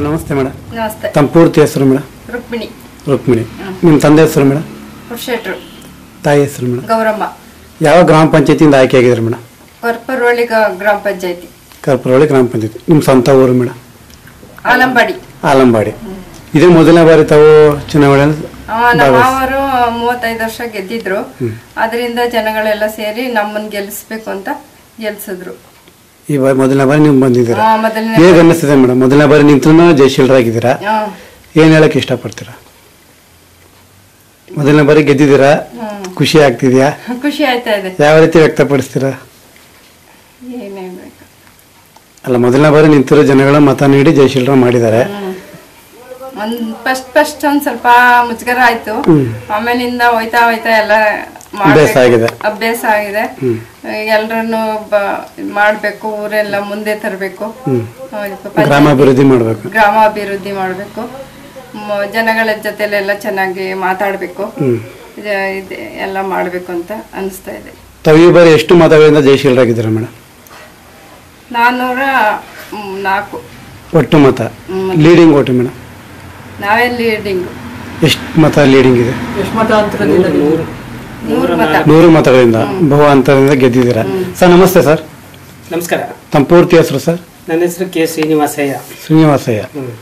ನಮಸ್ತೆ ಮೇಡಮ್ ನಮಸ್ತೆ ತಮ್ಮ ಪೂರ್ತಿ ಹೆಸರು ಮೇಡಮ್ ರುಕ್ಮಿಣಿ ರುಕ್ಮಿಣಿ ನಿಮ್ಮ ತಂದೆ ಹೆಸರು ಮೇಡಮ್ ಪುರುಷೇಟ್ರು ತಾಯಿ ಹೆಸರು ಮೇಡಮ್ ಗೌರಮ್ಮ ಯಾವ ಗ್ರಾಮ ಪಂಚಾಯತಿಯಿಂದ ಆಯ್ಕೆ ಆಗಿದ್ದಾರೆ ಮೇಡಮ್ ಕೊರ್ಪರ್ವಳ್ಳಿ ಗ- ಗ್ರಾಮ ಪಂಚಾಯತಿ ಕರ್ಪುರಹಳ್ಳಿ ಗ್ರಾಮ ಪಂಚಾಯತಿ ನಿಮ್ಮ ಸ್ವಂತ ಊರು ಮೇಡಮ್ ಆಲಂಬಾಡಿ ಆಲಂಬಾಡಿ ಇದೇ ಮೊದಲನೇ ಬಾರಿ ತಾವು ಚುನಾವಣೆಯಲ್ಲಿ ಆ, ನಮ್ಮ ಮಾವರು ಮೂವತ್ತೈದು ವರ್ಷ ಗೆದ್ದಿದ್ರು ಅದರಿಂದ ಜನಗಳೆಲ್ಲ ಸೇರಿ ನಮ್ಮನ್ನ ಗೆಲ್ಲಿಸ್ಬೇಕು ಅಂತ ಗೆಲ್ಸಿದ್ರು ಈ ಬಾರಿ ಮೊದಲನೇ ಬಾರಿ ನೀವು ಬಂದಿದ್ದೀರಾ ಆ, ಮೊದಲನೇ ಹೇಗೆ ಅನ್ನಿಸ್ತಿದೆ ಮೇಡಮ್ ಮೊದಲನೇ ಬಾರಿ ನಿಂತರೂ ಜಯಶೀಲರಾಗಿದ್ದೀರಾ ಆ, ಏನು ಹೇಳಕ್ಕೆ ಇಷ್ಟಪಡ್ತೀರಾ ಮೊದಲನೇ ಬಾರಿ ಗೆದ್ದಿದ್ದೀರಾ ಹ್ಮ್. ಖುಷಿ ಆಗ್ತಿದ್ಯಾ ಖುಷಿ ಆಯ್ತಾ ಇದೆ ಯಾವ ರೀತಿ ವ್ಯಕ್ತಪಡಿಸ್ತೀರಾ ಏನ್ ಹೇಳ್ಬೇಕು ಅಲ್ಲ ಮೊದಲನೇ ಬಾರಿ ನಿಂತಿರೋ ಜನಗಳ ಮತ ನೀಡಿ ಜಯಶೀಲರ ಮಾಡಿದ್ದಾರೆ ಒಂದ್ ಫಸ್ಟ್ ಫಸ್ಟ್ ಒಂದ್ ಸ್ವಲ್ಪ ಮುಜುಗರ ಆಯ್ತು ಆಮೇಲಿಂದ ಹೋಯ್ತಾ ಹೋಯ್ತಾ ಎಲ್ಲ ಮಾಡ್ಬೇಕು. ಅಭ್ಯಾಸ ಆಗಿದೆ. ಅಭ್ಯಾಸ ಆಗಿದೆ ಎಲ್ರನ್ನು ಮಾಡ್ಬೇಕು ಊರೆಲ್ಲ ಮುಂದೆ ತರಬೇಕು ಗ್ರಾಮಾಭಿವೃದ್ಧಿ ಮಾಡಬೇಕು ಗ್ರಾಮಾಭಿವೃದ್ಧಿ ಮಾಡಬೇಕು ಜನಗಳ ಜೊತೆಲೆಲ್ಲ ಚೆನ್ನಾಗಿ ಮಾತಾಡಬೇಕು ಎಲ್ಲ ಮಾಡಬೇಕು ಅಂತ ಅನಿಸ್ತಾ ಇದೆ ತಾವು ಈ ಬಾರಿ ಎಷ್ಟು ಮತಗಳಿಂದ ಜಯಶೀಲರಾಗಿದ್ದೀರಾ ಮೇಡಮ್ ನಾನ್ನೂರ ಮ್, ನಾಲ್ಕು ಒಟ್ಟು ಮತ ಹ್ಮ್. ಲೀಡಿಂಗ್ ಓಟು ಮೇಡಮ್ ನಾವೇ ಲೀಡಿಂಗು ಎಷ್ಟು ಮತ ಲೀಡಿಂಗ್ ಇದೆ ಎಷ್ಟು ಮತ ಅಂತರದಿಂದ ಗೆದ್ದಿದ್ದು? ನೂರು ಮತ ನೂರು ಮತಗಳಿಂದ ಬಹು ಅಂತರದಿಂದ ಗೆದ್ದಿದ್ದೀರಾ ಸರ್ ನಮಸ್ತೆ ಸರ್ ನಮಸ್ಕಾರ ತಮ್ಮ ಪೂರ್ತಿ ಹೆಸರು ಸರ್ ನನ್ನ ಹೆಸರು ಕೆ ಶ್ರೀನಿವಾಸಯ್ಯ ಶ್ರೀನಿವಾಸಯ್ಯ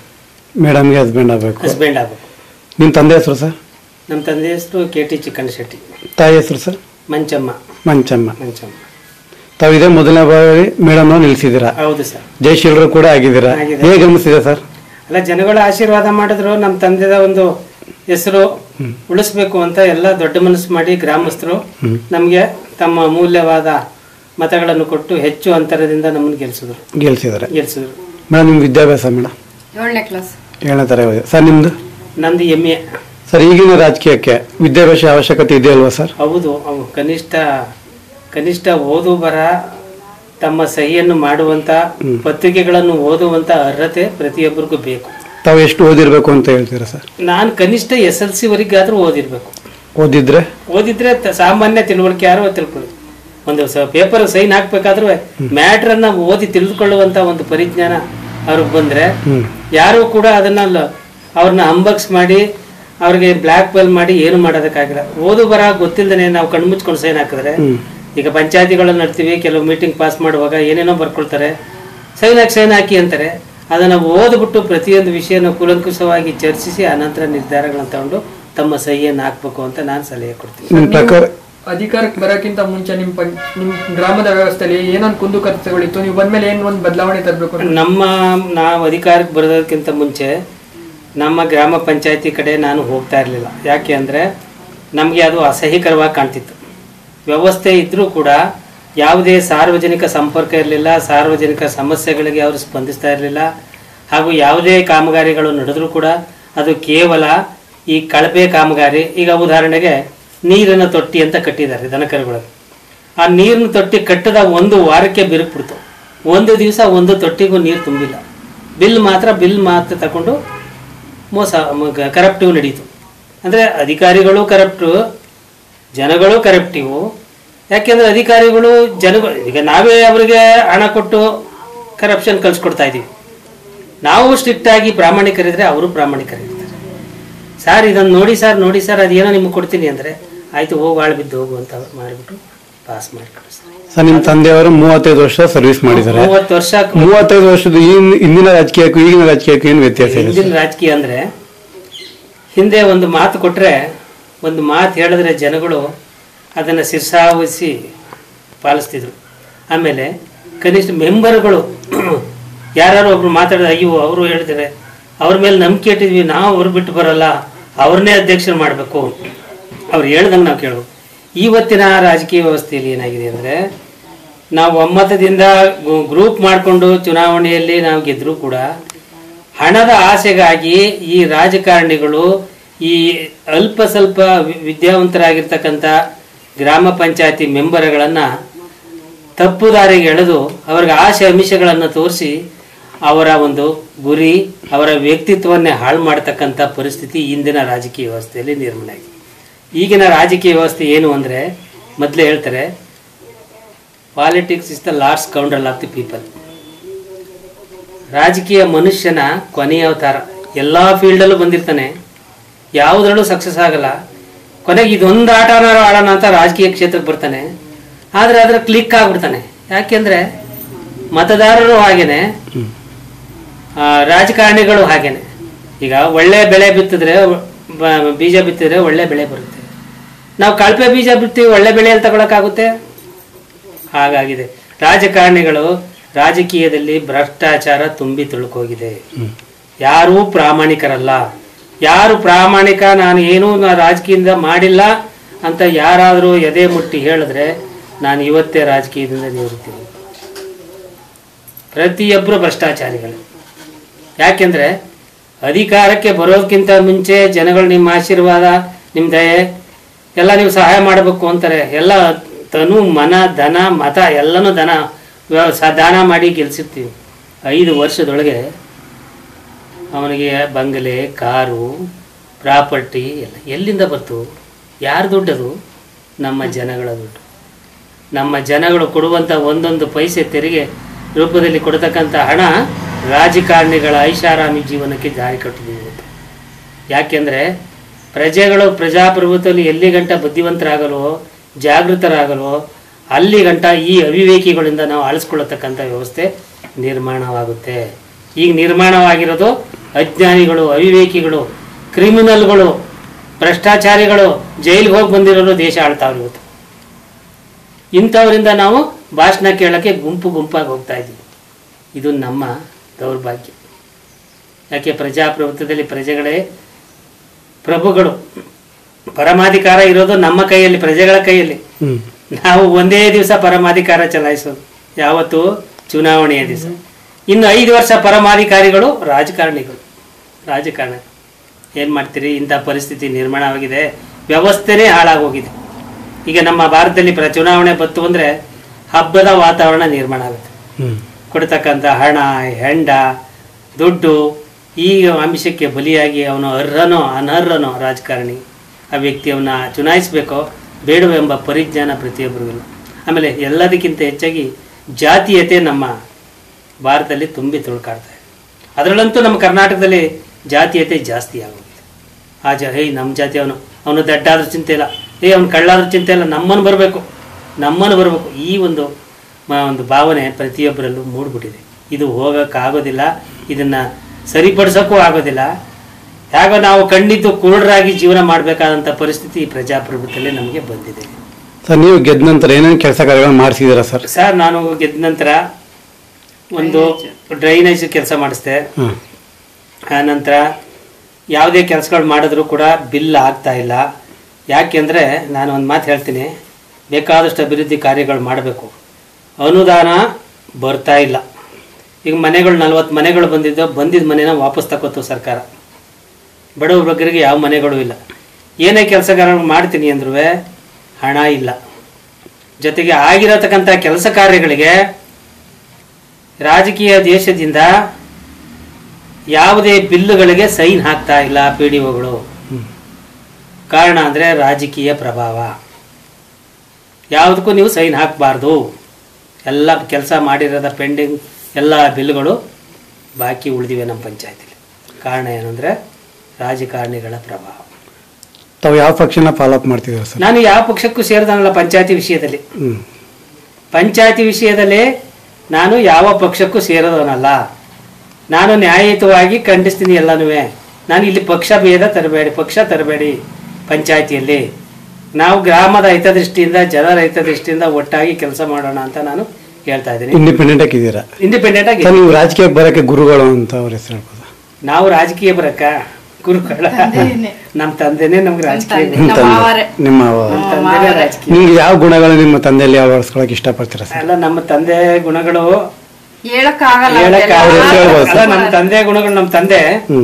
ಮೇಡಮ್ಗೆ ಹಸ್ಬೆಂಡ್ ಆಗಬೇಕು ಹಸ್ಬೆಂಡ್ ಆಗಬೇಕು ನಿಮ್ಮ ತಂದೆ ಹೆಸರು ಸರ್ ನಮ್ಮ ತಂದೆ ಹೆಸರು ಕೆ ಟಿ ಚಿಕ್ಕಣ್ಣ ಶೆಟ್ಟಿ ತಾಯಿ ಹೆಸರು ಸರ್ ಮಂಚಮ್ಮ ಮಂಚಮ್ಮ ಮಂಚಮ್ಮ ತಾವು ಇದೇ ಮೊದಲನೇ ಬಾರಿ ಮೇಡಮ್ ನಿಲ್ಸಿದ್ದೀರಾ ಹೌದು ಸರ್ ಜಯಶೀಲರು ಕೂಡ ಆಗಿದ್ದೀರಾ ಆಗಿದೆ. ಹೇಗೆ ಅನಿಸ್ತಿದೆ ಸರ್ ಅಲ್ಲ ಜನಗಳ ಆಶೀರ್ವಾದ ಮಾಡಿದ್ರು ನಮ್ಮ ತಂದೆದ ಒಂದು ಹೆಸರು ಉಳಿಸ್ಬೇಕು ಅಂತ ಎಲ್ಲ ದೊಡ್ಡ ಮನಸ್ಸು ಮಾಡಿ ಗ್ರಾಮಸ್ಥರು ನಮಗೆ ತಮ್ಮ ಅಮೂಲ್ಯವಾದ ಮತಗಳನ್ನು ಕೊಟ್ಟು ಹೆಚ್ಚು ಅಂತರದಿಂದ ನಮ್ಮನ್ನು ಗೆಲ್ಸಿದ್ರು ಗೆಲ್ಸಿದ್ದಾರೆ ಗೆಲ್ಸಿದ್ರು ಮೇಡಮ್ ನಿಮ್ಮ ವಿದ್ಯಾಭ್ಯಾಸ ಮೇಡಮ್ ಏಳನೇ ಕ್ಲಾಸ್ ಏಳನೇ ತರಗತಿ ಸರ್ ನಿಮ್ಮದು ನಂದು ಎಮ್ ಎ ಸರ್ ಈಗಿನ ರಾಜಕೀಯಕ್ಕೆ ವಿದ್ಯಾಭ್ಯಾಸ ಅವಶ್ಯಕತೆ ಇದೆಯಲ್ವಾ ಸರ್ ಹೌದು ಅವು ಕನಿಷ್ಠ ಕನಿಷ್ಠ ಓದು ಬರ ತಮ್ಮ ಸಹಿಯನ್ನು ಮಾಡುವಂತ ಪತ್ರಿಕೆಗಳನ್ನು ಓದುವಂತ ಅರ್ಹತೆ ಪ್ರತಿಯೊಬ್ಬರಿಗೂ ಬೇಕು ತಾವು ಎಷ್ಟು ಓದಿರ್ಬೇಕು ಅಂತ ಹೇಳ್ತೀರಾ ಸರ್ ನಾನು ಕನಿಷ್ಠ ಎಸ್ ಎಲ್ ಸಿ ವರೆಗಾದ್ರೂ ಓದಿರ್ಬೇಕು ಓದಿದ್ರೆ ಓದಿದ್ರೆ ತ- ಸಾಮಾನ್ಯ ತಿಳುವಳಿಕೆ ಯಾರು ತಿಳ್ಕೊಳ್ಳಿ ಒಂದು ಪೇಪರ್ ಸೈನ್ ಹಾಕ್ಬೇಕಾದ್ರೂ ಮ್ಯಾಟ್ರ್ ಅನ್ನ ಓದಿ ತಿಳಿದುಕೊಳ್ಳುವಂತ ಒಂದು ಪರಿಜ್ಞಾನ ಅವ್ರಿಗೆ ಬಂದ್ರೆ ಯಾರು ಕೂಡ ಅದನ್ನ ಲ- ಅವ್ರನ್ನ ಅಂಬಕ್ಸ್ ಮಾಡಿ ಅವ್ರಿಗೆ ಬ್ಲ್ಯಾಕ್ ಮೇಲ್ ಮಾಡಿ ಏನು ಮಾಡೋದಕ್ಕಾಗಿಲ್ಲ ಓದು ಬರ ಗೊತ್ತಿಲ್ಲದೆ ನಾವು ಕಣ್ಮುಚ್ಕೊಂಡು ಸೈನ್ ಹಾಕಿದ್ರೆ ಈಗ ಪಂಚಾಯತಿಗಳನ್ನ ನಡ್ತೀವಿ ಕೆಲವು ಮೀಟಿಂಗ್ ಪಾಸ್ ಮಾಡುವಾಗ ಏನೇನೋ ಬರ್ಕೊಳ್ತಾರೆ ಸೈನ್ ಹಾಕಿ ಸೈನ್ ಹಾಕಿ ಅಂತಾರೆ ಅದನ್ನು ಓದ್ಬಿಟ್ಟು ಪ್ರತಿಯೊಂದು ವಿಷಯನ ಕೂಲಂಕುಷವಾಗಿ ಚರ್ಚಿಸಿ ಆನಂತರ ನಿರ್ಧಾರಗಳನ್ನು ತಗೊಂಡು ತಮ್ಮ ಸಹಿಯನ್ನು ಹಾಕ್ಬೇಕು ಅಂತ ನಾನು ಸಲಹೆ ಕೊಡ್ತೀನಿ ನಿಮ್ಮ ಪ್ರಕಾರ ಅಧಿಕಾರಕ್ಕೆ ಬರೋಕ್ಕಿಂತ ಮುಂಚೆ ನಿಮ್ ಪಂ ನಿಮ್ ಗ್ರಾಮದ ವ್ಯವಸ್ಥೆಯಲ್ಲಿ ಏನೊಂದು ಕುಂದುಕೊರತೆಗಳಿತ್ತು ನೀವು ಬಂದ್ಮೇಲೆ ಏನ್ ಒಂದು ಬದಲಾವಣೆ ತರಬೇಕು ಅಂತ ನಮ್ಮ ನಾವು ಅಧಿಕಾರಕ್ಕೆ ಬರೋದಕ್ಕಿಂತ ಮುಂಚೆ ನಮ್ಮ ಗ್ರಾಮ ಪಂಚಾಯತಿ ಕಡೆ ನಾನು ಹೋಗ್ತಾ ಇರಲಿಲ್ಲ ಯಾಕೆ ಅಂದರೆ ನಮಗೆ ಅದು ಅಸಹ್ಯಕರವಾಗಿ ಕಾಣ್ತಿತ್ತು ವ್ಯವಸ್ಥೆ ಇದ್ದರೂ ಕೂಡ ಯಾವುದೇ ಸಾರ್ವಜನಿಕ ಸಂಪರ್ಕ ಇರಲಿಲ್ಲ ಸಾರ್ವಜನಿಕ ಸಮಸ್ಯೆಗಳಿಗೆ ಅವರು ಸ್ಪಂದಿಸ್ತಾ ಇರಲಿಲ್ಲ ಹಾಗೂ ಯಾವುದೇ ಕಾಮಗಾರಿಗಳು ನಡೆದರೂ ಕೂಡ ಅದು ಕೇವಲ ಈ ಕಳಪೆ ಕಾಮಗಾರಿ ಈಗ ಉದಾಹರಣೆಗೆ ನೀರಿನ ತೊಟ್ಟಿ ಅಂತ ಕಟ್ಟಿದ್ದಾರೆ ದನಕರುಗಳಿಗೆ ಆ ನೀರಿನ ತೊಟ್ಟಿ ಕಟ್ಟದ ಒಂದು ವಾರಕ್ಕೆ ಬಿರುಕ್ಬಿಡ್ತು ಒಂದು ದಿವಸ ಒಂದು ತೊಟ್ಟಿಗೂ ನೀರು ತುಂಬಿಲ್ಲ ಬಿಲ್ ಮಾತ್ರ ಬಿಲ್ ಮಾತ್ರ ತಗೊಂಡು ಮೋಸ ಕರಪ್ಟಿವ್ ನಡೀತು ಅಂದರೆ ಅಧಿಕಾರಿಗಳು ಕರಪ್ಟು ಜನಗಳು ಕರಪ್ಟಿವು ಯಾಕೆಂದ್ರೆ ಅಧಿಕಾರಿಗಳು ಜನಗಳು ಈಗ ನಾವೇ ಅವರಿಗೆ ಹಣ ಕೊಟ್ಟು ಕರಪ್ಷನ್ ಕಲಿಸ್ಕೊಡ್ತಾ ಇದ್ದೀವಿ ನಾವು ಸ್ಟ್ರಿಕ್ಟ್ ಆಗಿ ಪ್ರಾಮಾಣಿಕರಿದ್ರೆ ಅವರು ಪ್ರಾಮಾಣಿಕರಿರ್ತಾರೆ ಸರ್ ಇದನ್ನು ನೋಡಿ ಸರ್ ನೋಡಿ ಸರ್ ಅದೇನೋ ನಿಮ್ಗೆ ಕೊಡ್ತೀನಿ ಅಂದರೆ ಆಯಿತು ಹೋಗಿ ಆಳು ಬಿದ್ದು ಹೋಗು ಅಂತ ಅವ್ರು ಮಾಡಿಬಿಟ್ಟು ಪಾಸ್ ಮಾಡಿ ಕಳಿಸ್ತಾರೆ ಸರ್ ನಿಮ್ಮ ತಂದೆಯವರು ಮೂವತ್ತೈದು ವರ್ಷ ಸರ್ವಿಸ್ ಮಾಡಿದ್ದಾರೆ ಮೂವತ್ತು ವರ್ಷ ಮೂವತ್ತೈದು ವರ್ಷದ ಈ ಇಂದಿನ ರಾಜಕೀಯಕ್ಕೂ ಈಗಿನ ರಾಜಕೀಯಕ್ಕೂ ಏನು ವ್ಯತ್ಯಾಸ ಇದೆ ಹಿಂದಿನ ರಾಜಕೀಯ ಅಂದ್ರೆ ಹಿಂದೆ ಒಂದು ಮಾತು ಕೊಟ್ರೆ ಒಂದು ಮಾತು ಹೇಳಿದ್ರೆ ಜನಗಳು ಅದನ್ನು ಶಿರ್ಸಾವಹಿಸಿ ಪಾಲಿಸ್ತಿದ್ರು ಆಮೇಲೆ ಕನಿಷ್ಠ ಮೆಂಬರ್ಗಳು ಯಾರು ಒಬ್ರು ಮಾತಾಡಿದ ಅಯ್ಯೋ ಅವರು ಹೇಳಿದ್ರೆ ಅವ್ರ ಮೇಲೆ ನಂಬಿಕೆ ಇಟ್ಟಿದ್ವಿ ನಾವು ಅವ್ರು ಬಿಟ್ಟು ಬರಲ್ಲ ಅವ್ರನ್ನೇ ಅಧ್ಯಕ್ಷರು ಮಾಡಬೇಕು ಅವ್ರು ಹೇಳ್ದಂಗೆ ನಾವು ಕೇಳಬೇಕು ಇವತ್ತಿನ ರಾಜಕೀಯ ವ್ಯವಸ್ಥೆಯಲ್ಲಿ ಏನಾಗಿದೆ ಅಂದರೆ ನಾವು ಒಮ್ಮತದಿಂದ ಗ್ರೂಪ್ ಮಾಡಿಕೊಂಡು ಚುನಾವಣೆಯಲ್ಲಿ ನಾವು ಗೆದ್ದರೂ ಕೂಡ ಹಣದ ಆಸೆಗಾಗಿ ಈ ರಾಜಕಾರಣಿಗಳು ಈ ಅಲ್ಪ ಸ್ವಲ್ಪ ವಿ- ವಿದ್ಯಾವಂತರಾಗಿರ್ತಕ್ಕಂಥ ಗ್ರಾಮ ಪಂಚಾಯತಿ ಮೆಂಬರ್ಗಳನ್ನು ತಪ್ಪು ದಾರಿಗೆ ಎಳೆದು ಅವ್ರಿಗೆ ಆಸೆ ಅಮಿಷಗಳನ್ನು ತೋರಿಸಿ ಅವರ ಒಂದು ಗುರಿ ಅವರ ವ್ಯಕ್ತಿತ್ವವನ್ನೇ ಹಾಳು ಮಾಡ್ತಕ್ಕಂಥ ಪರಿಸ್ಥಿತಿ ಇಂದಿನ ರಾಜಕೀಯ ವ್ಯವಸ್ಥೆಯಲ್ಲಿ ನಿರ್ಮಾಣ ಆಗಿದೆ ಈಗಿನ ರಾಜಕೀಯ ವ್ಯವಸ್ಥೆ ಏನು ಅಂದರೆ ಮೊದಲೇ ಹೇಳ್ತಾರೆ politics is the last council of the people ರಾಜಕೀಯ ಮನುಷ್ಯನ ಕೊನೆಯ ಅವತಾರ ಎಲ್ಲ ಫೀಲ್ಡಲ್ಲೂ ಬಂದಿರ್ತಾನೆ ಯಾವುದ್ರಲ್ಲೂ ಸಕ್ಸಸ್ ಆಗಲ್ಲ ಕೊನೆಗೆ ಇದೊಂದು ಆಟನಾರು ಆಡೋಣ ಅಂತ ರಾಜಕೀಯ ಕ್ಷೇತ್ರಕ್ಕೆ ಬರ್ತಾನೆ ಆದರೆ ಅದರ ಕ್ಲಿಕ್ ಆಗ್ಬಿಡ್ತಾನೆ ಯಾಕೆಂದ್ರೆ ಮತದಾರರು ಹಾಗೇನೆ ಆ, ರಾಜಕಾರಣಿಗಳು ಹಾಗೇನೆ ಈಗ ಒಳ್ಳೆ ಬೆಳೆ ಬಿತ್ತಿದ್ರೆ ಬ- ಬೀಜ ಬಿತ್ತಿದ್ರೆ ಒಳ್ಳೆ ಬೆಳೆ ಬರುತ್ತೆ ನಾವು ಕಳಪೆ ಬೀಜ ಬಿತ್ತೀವಿ ಒಳ್ಳೆ ಬೆಳೆಯಲ್ಲಿ ತಗೊಳಕ್ಕಾಗುತ್ತೆ ಹಾಗಾಗಿದೆ ರಾಜಕಾರಣಿಗಳು ರಾಜಕೀಯದಲ್ಲಿ ಭ್ರಷ್ಟಾಚಾರ ತುಂಬಿ ತುಳುಕೋಗಿದೆ ಯಾರೂ ಪ್ರಾಮಾಣಿಕರಲ್ಲ ಯಾರು ಪ್ರಾಮಾಣಿಕ ನಾನು ಏನೂ ನಾ ರಾಜಕೀಯದಿಂದ ಮಾಡಿಲ್ಲ ಅಂತ ಯಾರಾದರೂ ಎದೆ ಮುಟ್ಟಿ ಹೇಳಿದ್ರೆ ನಾನು ಇವತ್ತೇ ರಾಜಕೀಯದಿಂದ ನಿವೃತ್ತಿ ಪ್ರತಿಯೊಬ್ಬರು ಭ್ರಷ್ಟಾಚಾರಿಗಳು ಯಾಕೆಂದ್ರೆ ಅಧಿಕಾರಕ್ಕೆ ಬರೋದಕ್ಕಿಂತ ಮುಂಚೆ ಜನಗಳು ನಿಮ್ಮ ಆಶೀರ್ವಾದ ನಿಮ್ಮ ದಯೆ ಎಲ್ಲ ನೀವು ಸಹಾಯ ಮಾಡಬೇಕು ಅಂತಾರೆ ಎಲ್ಲ ತನು ಮನ ಧನ ಮತ ಎಲ್ಲನೂ ಧನ ವ್ಯ- ಸ- ದಾನ ಮಾಡಿ ಗೆಲ್ಸಿರ್ತೀವಿ ಐದು ವರ್ಷದೊಳಗೆ ಅವನಿಗೆ ಬಂಗಲೆ ಕಾರು ಪ್ರಾಪರ್ಟಿ ಎಲ್ಲ ಎಲ್ಲಿಂದ ಬಂತು ಯಾರು ದುಡ್ಡದು ನಮ್ಮ ಜನಗಳ ದುಡ್ಡು ನಮ್ಮ ಜನಗಳು ಕೊಡುವಂಥ ಒಂದೊಂದು ಪೈಸೆ ತೆರಿಗೆ ರೂಪದಲ್ಲಿ ಕೊಡತಕ್ಕಂಥ ಹಣ ರಾಜಕಾರಣಿಗಳ ಐಷಾರಾಮಿ ಜೀವನಕ್ಕೆ ದಾರಿ ಕಟ್ಟಿದೆ ಇವತ್ತು ಯಾಕೆಂದರೆ ಪ್ರಜೆಗಳು ಪ್ರಜಾಪ್ರಭುತ್ವದಲ್ಲಿ ಎಲ್ಲಿ ಗಂಟ ಬುದ್ಧಿವಂತರಾಗಲ್ವೋ ಜಾಗೃತರಾಗಲ್ವೋ ಅಲ್ಲಿ ಗಂಟ ಈ ಅವಿವೇಕಿಗಳಿಂದ ನಾವು ಆಳಿಸ್ಕೊಳ್ಳತಕ್ಕಂಥ ವ್ಯವಸ್ಥೆ ನಿರ್ಮಾಣವಾಗುತ್ತೆ ಈಗ ನಿರ್ಮಾಣವಾಗಿರೋದು ಅಜ್ಞಾನಿಗಳು ಅವಿವೇಕಿಗಳು ಕ್ರಿಮಿನಲ್ಗಳು ಭ್ರಷ್ಟಾಚಾರಿಗಳು ಜೈಲಿಗೆ ಹೋಗಿ ಬಂದಿರೋರು ದೇಶ ಆಳ್ತಾವ್ರು ಇವತ್ತು ಇಂಥವರಿಂದ ನಾವು ಭಾಷಣ ಕೇಳೋಕ್ಕೆ ಗುಂಪು ಗುಂಪಾಗಿ ಹೋಗ್ತಾ ಇದ್ದೀವಿ ಇದು ನಮ್ಮ ದೌರ್ಭಾಗ್ಯ ಯಾಕೆ ಪ್ರಜಾಪ್ರಭುತ್ವದಲ್ಲಿ ಪ್ರಜೆಗಳೇ ಪ್ರಭುಗಳು ಪರಮಾಧಿಕಾರ ಇರೋದು ನಮ್ಮ ಕೈಯಲ್ಲಿ ಪ್ರಜೆಗಳ ಕೈಯಲ್ಲಿ ಹ್ಮ್ ನಾವು ಒಂದೇ ದಿವಸ ಪರಮಾಧಿಕಾರ ಚಲಾಯಿಸೋದು ಯಾವತ್ತು ಚುನಾವಣೆಯ ದಿವಸ ಇನ್ನು ಐದು ವರ್ಷ ಪರಮಾಧಿಕಾರಿಗಳು ರಾಜಕಾರಣಿಗಳು ರಾಜಕಾರಣ ಏನು ಮಾಡ್ತೀರಿ ಇಂಥ ಪರಿಸ್ಥಿತಿ ನಿರ್ಮಾಣವಾಗಿದೆ ವ್ಯವಸ್ಥೆನೇ ಹಾಳಾಗೋಗಿದೆ ಈಗ ನಮ್ಮ ಭಾರತದಲ್ಲಿ ಪ್ರ ಚುನಾವಣೆ ಬತ್ತು ಅಂದರೆ ಹಬ್ಬದ ವಾತಾವರಣ ನಿರ್ಮಾಣ ಆಗುತ್ತೆ ಹ್ಮ್ ಕೊಡ್ತಕ್ಕಂಥ ಹಣ ಹೆಂಡ ದುಡ್ಡು ಈ ಅಂಶಕ್ಕೆ ಬಲಿಯಾಗಿ ಅವನು ಅರ್ಹನೋ ಅನರ್ಹನೋ ರಾಜಕಾರಣಿ ಆ ವ್ಯಕ್ತಿಯವನ್ನ ಚುನಾಯಿಸಬೇಕೋ ಬೇಡವೆಂಬ ಪರಿಜ್ಞಾನ ಪ್ರತಿಯೊಬ್ಬರಿಗೂ ಆಮೇಲೆ ಎಲ್ಲದಕ್ಕಿಂತ ಹೆಚ್ಚಾಗಿ ಜಾತೀಯತೆ ನಮ್ಮ ಭಾರತದಲ್ಲಿ ತುಂಬಿ ತುಳ್ಕಾಡ್ತಾ ಇದೆ ಅದರಲ್ಲಂತೂ ನಮ್ಮ ಕರ್ನಾಟಕದಲ್ಲಿ ಜಾತೀಯತೆ ಜಾಸ್ತಿ ಆಗೋಗಿದೆ ಆ ಜ ಹೇ ನಮ್ಮ ಜಾತಿ ಅವನು ಅವನು ದಡ್ಡಾದ್ರೂ ಚಿಂತೆ ಇಲ್ಲ ಏ ಅವ್ನು ಕಳ್ಳಾದ್ರೂ ಚಿಂತೆ ಇಲ್ಲ ನಮ್ಮನ್ನು ಬರಬೇಕು ನಮ್ಮನ್ನು ಬರಬೇಕು ಈ ಒಂದು ಮ- ಒಂದು ಭಾವನೆ ಪ್ರತಿಯೊಬ್ಬರಲ್ಲೂ ಮೂಡ್ಬಿಟ್ಟಿದೆ ಇದು ಹೋಗೋಕ್ಕಾಗೋದಿಲ್ಲ ಇದನ್ನು ಸರಿಪಡಿಸೋಕ್ಕೂ ಆಗೋದಿಲ್ಲ ಹೇಗೋ ನಾವು ಕಣ್ಣಿದ್ದು ಕುರುಡರಾಗಿ ಜೀವನ ಮಾಡಬೇಕಾದಂಥ ಪರಿಸ್ಥಿತಿ ಈ ಪ್ರಜಾಪ್ರಭುತ್ವದಲ್ಲಿ ನಮಗೆ ಬಂದಿದೆ ಸರ್ ನೀವು ಗೆದ್ದ ನಂತರ ಏನೇನು ಕೆಲಸ ಕಾರ್ಯಗಳನ್ನ ಮಾಡಿಸಿದ್ದೀರಾ ಸರ್ ಸರ್ ನಾನು ಗೆದ್ದ ನಂತರ ಒಂದು ಡ್ರೈನೇಜ್ ಕೆಲಸ ಮಾಡಿಸ್ದೆ ಹಾಂ ಆ ನಂತರ ಯಾವುದೇ ಕೆಲಸಗಳು ಮಾಡಿದ್ರೂ ಕೂಡ ಬಿಲ್ ಆಗ್ತಾ ಇಲ್ಲ ಯಾಕೆಂದರೆ ನಾನು ಒಂದು ಮಾತು ಹೇಳ್ತೀನಿ ಬೇಕಾದಷ್ಟು ಅಭಿವೃದ್ಧಿ ಕಾರ್ಯಗಳು ಮಾಡಬೇಕು ಅನುದಾನ ಬರ್ತಾ ಇಲ್ಲ ಈಗ ಮನೆಗಳು ನಲ್ವತ್ತು ಮನೆಗಳು ಬಂದಿದ್ದು ಬಂದಿದ್ದ ಮನೆನ ವಾಪಸ್ ತಗೋತು ಸರ್ಕಾರ ಬಡವ ಬಗ್ಗರಿಗೆ ಯಾವ ಮನೆಗಳು ಇಲ್ಲ ಏನೇ ಕೆಲಸಗಾರಗಳು ಮಾಡ್ತೀನಿ ಅಂದ್ರೂ ಹಣ ಇಲ್ಲ ಜೊತೆಗೆ ಆಗಿರತಕ್ಕಂಥ ಕೆಲಸ ಕಾರ್ಯಗಳಿಗೆ ರಾಜಕೀಯ ದೇಶದಿಂದ ಯಾವುದೇ ಬಿಲ್ಲುಗಳಿಗೆ ಸೈನ್ ಹಾಕ್ತಾ ಇಲ್ಲ ಪಿ ಡಿ ಒಗಳು ಕಾರಣ ಅಂದರೆ ರಾಜಕೀಯ ಪ್ರಭಾವ ಯಾವುದಕ್ಕೂ ನೀವು ಸೈನ್ ಹಾಕಬಾರ್ದು ಎಲ್ಲ ಕೆಲಸ ಮಾಡಿರೋದ ಪೆಂಡಿಂಗ್ ಎಲ್ಲ ಬಿಲ್ಗಳು ಬಾಕಿ ಉಳಿದಿವೆ ನಮ್ಮ ಪಂಚಾಯತಿಲಿ ಕಾರಣ ಏನಂದರೆ ರಾಜಕಾರಣಿಗಳ ಪ್ರಭಾವ ತಾವು ಯಾವ ಪಕ್ಷನ ಫಾಲೋ ಅಪ್ ಮಾಡ್ತಿದ್ದೀರಾ ಸರ್ ನಾನು ಯಾವ ಪಕ್ಷಕ್ಕೂ ಸೇರಿದನಲ್ಲ ಪಂಚಾಯತಿ ವಿಷಯದಲ್ಲಿ ಹ್ಮ್ ಪಂಚಾಯತಿ ವಿಷಯದಲ್ಲಿ ನಾನು ಯಾವ ಪಕ್ಷಕ್ಕೂ ಸೇರೋದವನಲ್ಲ ನಾನು ನ್ಯಾಯಯುತವಾಗಿ ಖಂಡಿಸ್ತೀನಿ ಎಲ್ಲನೂ ನಾನು ಇಲ್ಲಿ ಪಕ್ಷ ಭೇದ ತರಬೇಡಿ ಪಕ್ಷ ತರಬೇಡಿ ಪಂಚಾಯತಿಯಲ್ಲಿ ನಾವು ಗ್ರಾಮದ ಹಿತದೃಷ್ಟಿಯಿಂದ ಜನರ ಹಿತದೃಷ್ಟಿಯಿಂದ ಒಟ್ಟಾಗಿ ಕೆಲಸ ಮಾಡೋಣ ಅಂತ ನಾನು ಹೇಳ್ತಾ ಇದ್ದೀನಿ ಇಂಡಿಪೆಂಡೆಂಟ್ ಆಗಿದ್ದೀರಾ ಇಂಡಿಪೆಂಡೆಂಟ್ ಆಗಿ ಸರ್ ನೀವು ರಾಜಕೀಯಕ್ಕೆ ಬರೋಕ್ಕೆ ಗುರುಗಳು ಅಂತ ಅವ್ರ ಹೆಸರು ಹೇಳ್ಬೋದಾ ನಾವು ರಾಜಕೀಯ ಬರಕ್ಕ ಗುರುಗಳ ನಮ್ಮ ತಂದೆನೇ ನಮ್ಗೆ ರಾಜಕೀಯ ನಿಮ್ಮ ನಮ್ಮ ತಂದೆ ಮಾವರೇ. ನಿಮ್ಮ ಅವ್ವ. ನಮ್ಮ ತಂದೆನೇ ರಾಜಕೀಯ ನಿಮ್ಗೆ ಯಾವ ಗುಣಗಳು ನಿಮ್ಮ ತಂದೆಯಲ್ಲಿ ಅಳವಡಿಸ್ಕೊಳಕ್ಕೆ ಇಷ್ಟಪಡ್ತೀರಾ ಸರ್ ಅಲ್ಲ ನಮ್ಮ ತಂದೆ ಗುಣಗಳು ಹೇಳಕ್ಕಾಗಲ್ಲ ಹೇಳಕ್ಕೆ ಅವ್ರ ಹೆಸರು ಹೇಳ್ಬೋದು ಅಲ್ಲ ನಮ್ಮ ತಂದೆ ಗುಣಗಳು ನಮ್ಮ ತಂದೆ ಹ್ಮ್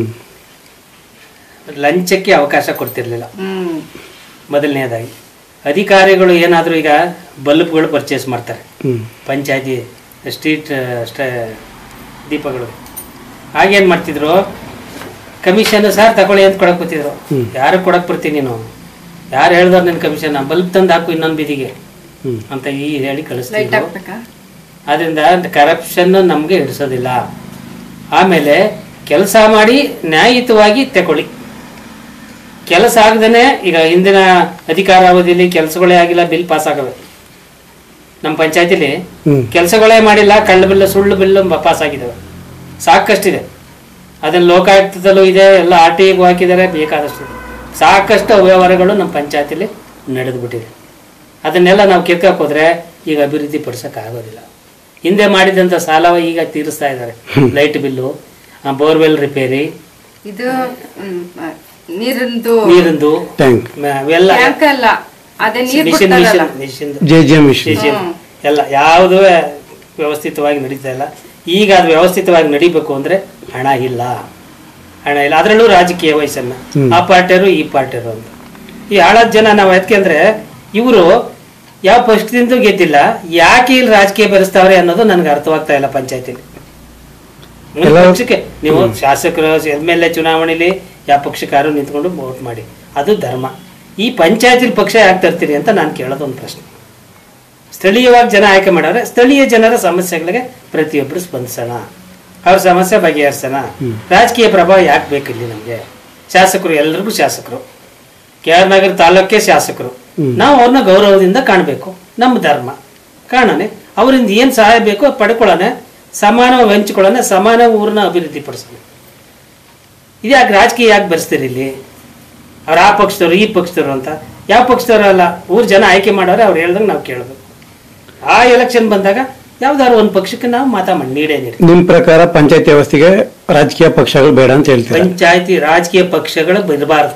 ಲಂಚಕ್ಕೆ ಅವಕಾಶ ಕೊಡ್ತಿರ್ಲಿಲ್ಲ ಹ್ಮ್ ಮೊದಲನೇದಾಗಿ ಅಧಿಕಾರಿಗಳು ಏನಾದರೂ ಈಗ ಬಲ್ಬ್ಗಳು ಪರ್ಚೇಸ್ ಮಾಡ್ತಾರೆ ಹ್ಮ್ ಪಂಚಾಯತಿ ಸ್ಟ್ರೀಟ್ ಸ್ಟ ದೀಪಗಳು ಆಗೇನು ಮಾಡ್ತಿದ್ರು ಕಮಿಷನ್ ಸರ್ ತಗೊಳ್ಳಿ ಅಂತ ಕೊಡಕ್ ಬರ್ತಿದ್ರು ಹ್ಮ್. ಯಾರು ಕೊಡಕ್ ಬರ್ತೀನಿ ನೀನು ಯಾರು ಹೇಳ್ದವ್ರು ನಿನ್ನ ಕಮಿಷನ್ ಬಲ್ಬ್ ತಂದು ಹಾಕು ಇನ್ನೊಂದು ಬೀದಿಗೆ ಹ್ಮ್ ಅಂತ ಈ ಹೇಳಿ ಲೈಟ್ ಕಳಿಸ್ತಿದ್ರು ಹಾಕ್ಬೇಕಾ ಅದರಿಂದ ಕರಪ್ಷನ್ ನಮಗೆ ಹಿಡಿಸೋದಿಲ್ಲ ಆಮೇಲೆ ಕೆಲಸ ಮಾಡಿ ನ್ಯಾಯಯುತವಾಗಿ ತಗೊಳ್ಳಿ ಕೆಲಸ ಆಗದೇನೆ ಈಗ ಹಿಂದಿನ ಅಧಿಕಾರಾವಧಿಯಲ್ಲಿ ಕೆಲಸಗಳೇ ಆಗಿಲ್ಲ ಬಿಲ್ ಪಾಸ್ ಆಗವೆ ನಮ್ಮ ಪಂಚಾಯತಿಲಿ ಹ್ಮ್. ಕೆಲಸಗಳೇ ಮಾಡಿಲ್ಲ ಕಳ್ಳ ಬಿಲ್ಲು ಸುಳ್ಳು ಬಿಲ್ಲು ಪಾಸ್ ಆಗಿದ್ದಾವೆ ಸಾಕಷ್ಟಿದೆ ಅದನ್ನ ಲೋಕಾಯುಕ್ತದಲ್ಲೂ ಇದೆ ಎಲ್ಲ ಆರ್ ಟಿ ಐಗೂ ಹಾಕಿದ್ದಾರೆ ಬೇಕಾದಷ್ಟು ಇದೆ. ಸಾಕಷ್ಟು ಅವ್ಯವಹಾರಗಳು ನಮ್ಮ ಪಂಚಾಯತಿಲಿ ನಡೆದು ಬಿಟ್ಟಿದೆ ಅದನ್ನೆಲ್ಲ ನಾವು ಕಿರ್ಕಕ್ಕೆ ಹೋದ್ರೆ ಈಗ ಅಭಿವೃದ್ಧಿ ಪಡಿಸೋಕೆ ಆಗೋದಿಲ್ಲ ಹಿಂದೆ ಮಾಡಿದಂಥ ಸಾಲ ಈಗ ತೀರಿಸ್ತಾ ಇದ್ದಾರೆ ಲೈಟ್ ಬಿಲ್ಲು ಬೋರ್ವೆಲ್ ರಿಪೇರಿ ಇದು ಮ್, ನೀರಿಂದು ನೀರಿಂದು ಟ್ಯಾಂಕ್ ಮ- ಅವೆಲ್ಲ ಟ್ಯಾಂಕ್ ಅಲ್ಲ ಅದೇ ನೀರ್ ಮಿಷನ್ ಬಿಡ್ತಾರಲ್ಲ mission mission J G M mission mission ಎಲ್ಲ ಯಾವುದೂ ವ್ಯವಸ್ಥಿತವಾಗಿ ನಡೀತಾ ಇಲ್ಲ ಈಗ ಅದು ವ್ಯವಸ್ಥಿತವಾಗಿ ನಡಿಬೇಕು ಅಂದ್ರೆ ಹಣ ಇಲ್ಲ ಹಣ ಇಲ್ಲ ಅದರಲ್ಲೂ ರಾಜಕೀಯ ವಯಸ್ಸನ್ನ ಹ್ಮ್. ಆ ಪಾರ್ಟಿಯರು ಈ ಪಾರ್ಟಿಯರು ಅಂತ ಈ ಹಾಳಾದ ಜನ ನಾವು ಅದಕ್ಕೆ ಅಂದ್ರೆ ಇವರು ಯಾವ ಪಕ್ಷದಿಂದ ಗೆದ್ದಿಲ್ಲ ಯಾಕೆ ಇಲ್ಲಿ ರಾಜಕೀಯ ಬೆರೆಸ್ತಾವ್ರೆ ಅನ್ನೋದು ನನಗೆ ಅರ್ಥವಾಗ್ತಾ ಇಲ್ಲ ಪಂಚಾಯತಿಲಿ ಒಂದು ಎಲ್ಲ- ಪಕ್ಷಕ್ಕೆ ನೀವು ಶಾಸಕರು ಎಮ್ ಎಲ್ ಎ ಚುನಾವಣೆಯಲ್ಲಿ ಯಾವ ಪಕ್ಷಕ್ಕಾರು ನಿಂತ್ಕೊಂಡು ವೋಟ್ ಮಾಡಿ ಅದು ಧರ್ಮ ಈ ಪಂಚಾಯತಿಲಿ ಪಕ್ಷ ಯಾಕೆ ತರ್ತೀರಿ ಅಂತ ನಾನು ಕೇಳೋದು ಒಂದು ಪ್ರಶ್ನೆ ಸ್ಥಳೀಯವಾಗಿ ಜನ ಆಯ್ಕೆ ಮಾಡವ್ರೆ ಸ್ಥಳೀಯ ಜನರ ಸಮಸ್ಯೆಗಳಿಗೆ ಪ್ರತಿಯೊಬ್ಬರು ಸ್ಪಂದಿಸೋಣ ಅವ್ರ ಸಮಸ್ಯೆ ಬಗೆಹರಿಸೋಣ ರಾಜಕೀಯ ಪ್ರಭಾವ ಯಾಕೆ ಬೇಕು ಇಲ್ಲಿ ನಮಗೆ ಶಾಸಕರು ಎಲ್ರಿಗೂ ಶಾಸಕರು ಕೆ ಆರ್ ನಗರ ತಾಲೂಕೇ ಶಾಸಕರು ನಾವು ಅವ್ರನ್ನ ಗೌರವದಿಂದ ಕಾಣಬೇಕು ನಮ್ಮ ಧರ್ಮ ಕಾಣನೆ ಅವರಿಂದ ಏನು ಸಹಾಯ ಬೇಕೋ ಅದ್ ಪಡ್ಕೊಳ್ಳೋಣ ಸಮಾನವಾಗಿ ಹಂಚ್ಕೊಳ್ಳೋಣ ಸಮಾನ ಊರನ್ನ ಅಭಿವೃದ್ಧಿ ಪಡಿಸೋಣ ಇದು ಯಾಕೆ ರಾಜಕೀಯ ಯಾಕೆ ಬೆರೆಸ್ತೀರಿ ಇಲ್ಲಿ ಅವ್ರು ಆ ಪಕ್ಷದವ್ರು ಈ ಪಕ್ಷದವ್ರು ಅಂತ ಯಾವ ಪಕ್ಷದವ್ರು ಅಲ್ಲ ಊರ್ ಜನ ಆಯ್ಕೆ ಮಾಡೋರೆ ಅವ್ರು ಹೇಳ್ದಂಗೆ ನಾವು ಕೇಳೋದು ಆ ಎಲೆಕ್ಷನ್ ಬಂದಾಗ ಯಾವ್ದಾದ್ರು ಒಂದು ಪಕ್ಷಕ್ಕೆ ನಾವು ಮಾತಾ ಮಾಡಿ ನೀಡೇ ನೀಡಿ ನಿಮ್ ಪ್ರಕಾರ ಪಂಚಾಯತ್ ವ್ಯವಸ್ಥೆಗೆ ರಾಜಕೀಯ ಪಕ್ಷಗಳು ಬೇಡ ಅಂತ ಹೇಳ್ತೀರಾ ಪಂಚಾಯತಿ ರಾಜಕೀಯ ಪಕ್ಷಗಳು ಬರಬಾರ್ದು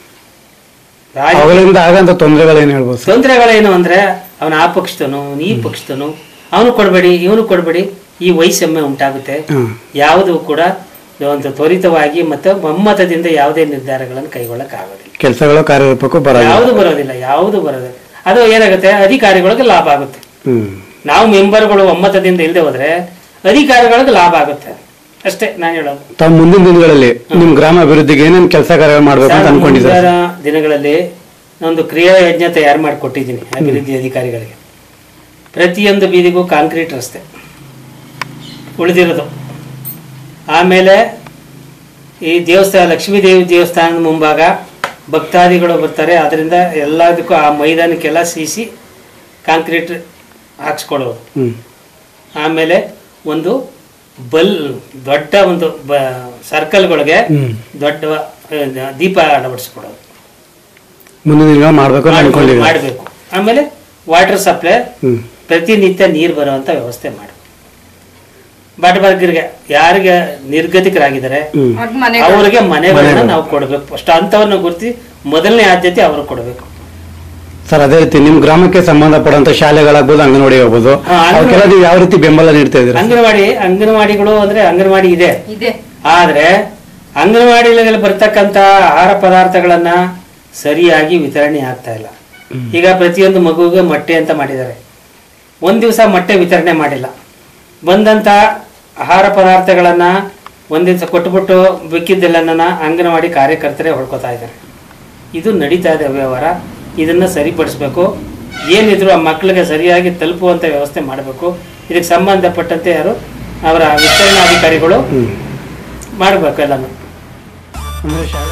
ರಾಜ ಅವುಗಳಿಂದ ಆಗಂತ ತೊಂದರೆಗಳೇನು ಹೇಳ್ಬೋದು ಸರ್ ತೊಂದರೆಗಳೇನು ಅಂದ್ರೆ ಅವನ ಆ ಪಕ್ಷದನು ಈ ಪಕ್ಷದನು ಅವನು ಕೊಡಬೇಡಿ ಇವನು ಕೊಡಬೇಡಿ ಈ ವೈಷಮ್ಯ ಉಂಟಾಗುತ್ತೆ ಹ್ಮ್. ಯಾವುದು ಕೂಡ ಒಂದು ತ್ವರಿತವಾಗಿ ಮತ್ತು ಒಮ್ಮತದಿಂದ ಯಾವುದೇ ನಿರ್ಧಾರಗಳನ್ನು ಕೈಗೊಳ್ಳಕ್ ಆಗೋದಿಲ್ಲ ಕೆಲಸಗಳು ಕಾರ್ಯರೂಪಕ್ಕೂ ಬರಲ್ಲ ಯಾವುದು ಬರೋದಿಲ್ಲ ಯಾವುದು ಬರೋದಿಲ್ಲ ಅದು ಏನಾಗುತ್ತೆ ಅಧಿಕಾರಿಗಳಿಗೆ ಲಾಭ ಆಗುತ್ತೆ ಹ್ಮ್ ನಾವು ಮೆಂಬರ್ಗಳು ಒಮ್ಮತದಿಂದ ಇಲ್ಲದೆ ಹೋದ್ರೆ ಅಧಿಕಾರಿಗಳಿಗೆ ಲಾಭ ಆಗುತ್ತೆ ಅಷ್ಟೇ ನಾನು ಹೇಳೋದು ತಾವು ಮುಂದಿನ ದಿನಗಳಲ್ಲಿ ನಿಮ್ ಗ್ರಾಮ ಅಭಿವೃದ್ಧಿಗೆ ಏನೇನ್ ಕೆಲಸ ಕಾರ್ಯ ಮಾಡ್ಬೇಕು ಅಂತ ಅನ್ಕೊಂಡಿದ್ದಾರೆ ಮುಂದಿನ ದಿನಗಳಲ್ಲಿ ಒಂದು ಕ್ರಿಯಾ ಯಜ್ಞ ತಯಾರು ಮಾಡಿ ಕೊಟ್ಟಿದ್ದೀನಿ ಅಭಿವೃದ್ಧಿ ಅಧಿಕಾರಿಗಳಿಗೆ ಪ್ರತಿಯೊಂದು ಬೀದಿಗೂ ಕಾಂಕ್ರೀಟ್ ರಸ್ತೆ ಉಳಿದಿರೋದು ಆಮೇಲೆ ಈ ದೇವಸ್ಥಾನ ಲಕ್ಷ್ಮೀ ದೇವಿ ದೇವಸ್ಥಾನದ ಮುಂಭಾಗ ಭಕ್ತಾದಿಗಳು ಬರ್ತಾರೆ ಅದರಿಂದ ಎಲ್ಲದಕ್ಕೂ ಆ ಮೈದಾನಕ್ಕೆಲ್ಲ ಸೀಸಿ ಕಾಂಕ್ರೀಟ್ ಹಾಕ್ಸ್ಕೊಳ್ಳೋದು ಹ್ಮ್ ಆಮೇಲೆ ಒಂದು ಬಲ್ ದೊಡ್ಡ ಒಂದು ಬ ಸರ್ಕಲ್ಗಳಿಗೆ ಹ್ಮ್. ದೊಡ್ಡ ಆ, ದೀಪ ಅಳವಡಿಸ್ಕೊಡೋದು ಮುಂದಿನ ದಿನಗಳು ಮಾಡ್ಬೇಕು ಅಂತ ಅನ್ಕೊಂಡಿದ್ದಾರೆ ಮಾಡಬೇಕು ಆಮೇಲೆ ವಾಟರ್ ಸಪ್ಲೈ ಹ್ಮ್ ಪ್ರತಿನಿತ್ಯ ನೀರು ಬರುವಂತ ವ್ಯವಸ್ಥೆ ಮಾಡಿ ಬಡಬಗ್ಗರಿಗೆ ಯಾರಿಗೆ ನಿರ್ಗತಿಕರಾಗಿದ್ದಾರೆ ಹ್ಮ್ ಅವ್ರ ಮನೆ ಅವರಿಗೆ ಮನೆಗಳನ್ನ ಮನೆಗಳು. ನಾವು ಕೊಡಬೇಕು ಫಸ್ಟ್ ಅಂಥವ್ರನ್ನ ಗುರುತಿ ಮೊದಲನೇ ಆದ್ಯತೆ ಅವ್ರಿಗೆ ಕೊಡಬೇಕು ಸರ್ ಅದೇ ರೀತಿ ನಿಮ್ ಗ್ರಾಮಕ್ಕೆ ಸಂಬಂಧಪಡುವಂತ ಶಾಲೆಗಳಾಗ್ಬೋದು ಅಂಗನವಾಡಿ ಆಗ್ಬೋದು ಹಾ, ಅಂಗನವಾಡಿ- ಅವಕ್ಕೆಲ್ಲ ನೀವು ಯಾವ ರೀತಿ ಬೆಂಬಲ ನೀಡ್ತಾ ಇದ್ದೀರಾ ಅಂಗನವಾಡಿ ಅಂಗನವಾಡಿಗಳು ಅಂದ್ರೆ ಅಂಗನವಾಡಿ ಇದೆ ಇದೆ ಆದ್ರೆ ಅಂಗನವಾಡಿಗಳಲ್ಲಿ ಬರ್ತಕ್ಕಂತ ಆಹಾರ ಪದಾರ್ಥಗಳನ್ನ ಸರಿಯಾಗಿ ವಿತರಣೆ ಆಗ್ತಾ ಇಲ್ಲ ಈಗ ಪ್ರತಿಯೊಂದು ಮಗುವಿಗೆ ಮೊಟ್ಟೆ ಅಂತ ಮಾಡಿದ್ದಾರೆ ಒಂದ್ ದಿವಸ ಮೊಟ್ಟೆ ವಿತರಣೆ ಮಾಡಿಲ್ಲ ಬಂದಂತ ಆಹಾರ ಪದಾರ್ಥಗಳನ್ನ ಒಂದ್ ದಿವಸ ಕೊಟ್ಬಿಟ್ಟು ಬೇಕಿದ್ದೆಲ್ಲನ ಅಂಗನವಾಡಿ ಕಾರ್ಯಕರ್ತರೇ ಹೊಡ್ಕೋತಾ ಇದ್ದಾರೆ ಇದು ನಡೀತಾ ಇದೆ ವ್ಯವಹಾರ ಇದನ್ನ ಸರಿಪಡಿಸ್ಬೇಕು ಏನಿದ್ರು ಆ ಮಕ್ಕಳಿಗೆ ಸರಿಯಾಗಿ ತಲುಪುವಂತ ವ್ಯವಸ್ಥೆ ಮಾಡಬೇಕು ಇದಕ್ಕೆ ಸಂಬಂಧಪಟ್ಟಂತೆ ಯಾರು ಅವರ ವಿಸ್ತರಣಾಧಿಕಾರಿಗಳು ಹ್ಮ್ ಮಾಡಬೇಕು ಎಲ್ಲಾನು ಅಂದ್ರೆ ಶಾಲೆ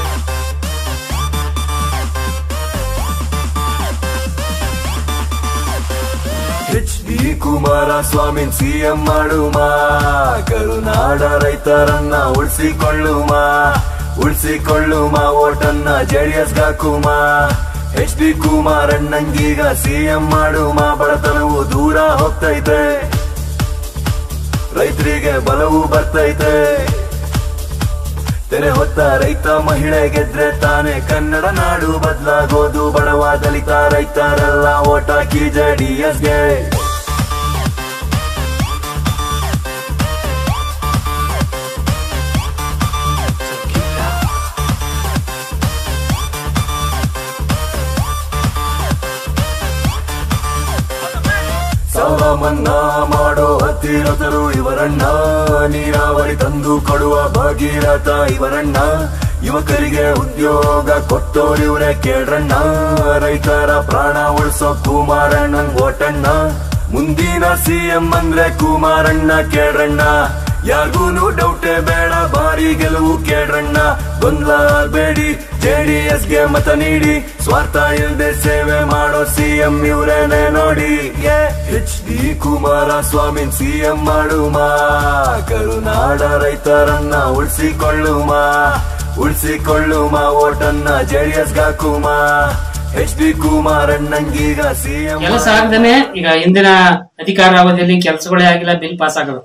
ಎಚ್ ಡಿ ಕುಮಾರಸ್ವಾಮಿ ಸಿಎಂ ಮಾಡುಮ ಕರುನಾಡ ರೈತರನ್ನ ಉಳಿಸಿಕೊಳ್ಳುಮ ಉಳಿಸಿಕೊಳ್ಳುಮ ಓಟನ್ನ ಜೆಡಿಎಸ್ ಹಾಕುಮ ಎಚ್ ಡಿ ಕುಮಾರಣ್ಣಂಗೀಗ ಸಿಎಂ ಮಾಡುಮ ಬಡತನವು ದೂರ ಹೋಗ್ತೈತೆ ರೈತರಿಗೆ ಬಲವು ಬರ್ತೈತೆ ತೆರೆ ಹೊತ್ತ ರೈತ ಮಹಿಳೆ ಗೆದ್ರೆ ತಾನೇ ಕನ್ನಡ ನಾಡು ಬದಲಾಗೋದು ಬಡವ ದಲಿತ ರೈತರೆಲ್ಲ ಓಟ್ ಹಾಕಿ ಜೆಡಿಎಸ್ಗೆ ಸಾಲ ಮನ್ನಾ ಮಾಡೋ ಹತ್ತಿರತರು ಇವರಣ್ಣ ನೀರಾವರಿ ತಂದು ಕೊಡುವ ಭಗೀರಥ ಇವರಣ್ಣ ಯುವಕರಿಗೆ ಉದ್ಯೋಗ ಕೊಟ್ಟೋರಿವ್ರೆ ಕೇಳ್ರಣ್ಣ ರೈತರ ಪ್ರಾಣ ಉಳಿಸೋ ಕುಮಾರಣ್ಣನ್ ಓಟಣ್ಣ ಮುಂದಿನ ಸಿಎಂ ಅಂದ್ರೆ ಕುಮಾರಣ್ಣ ಕೇಳ್ರಣ್ಣ ಯಾರ್ಗೂನು ಡೌಟೇ ಬೇಡ ಬಾರಿ ಗೆಲುವು ಕೇಳ್ರಣ್ಣ ಗೊಂದಲ ಆಗ್ಬೇಡಿ ಜೆಡಿಎಸ್ ಗೆ ಮತ ನೀಡಿ ಸ್ವಾರ್ಥ ಇಲ್ದೆ ಸೇವೆ ಮಾಡೋ ಸಿಎಂ ಇವ್ರೇನೆ ನೋಡಿ ಎಚ್ ಡಿ ಕುಮಾರಸ್ವಾಮಿ ಸಿಎಂ ಮಾಡುಮ ಕರುನಾಡ ರೈತರನ್ನ ಉಳಿಸಿಕೊಳ್ಳುಮ ಉಳಿಸಿಕೊಳ್ಳುಮ ಓಟನ್ನ ಜೆಡಿಎಸ್ ಗಾಕುಮ ಎಚ್ ಡಿ ಕುಮಾರಣ್ಣಂಗೀಗ ಸಿಎಂ ಕೆಲಸ ಆಗದೇನೆ ಈಗ ಹಿಂದಿನ ಅಧಿಕಾರಾವಧಿಯಲ್ಲಿ ಕೆಲಸಗಳೇ ಆಗಿಲ್ಲ ಬಿಲ್ ಪಾಸ್ ಆಗಲ್ಲ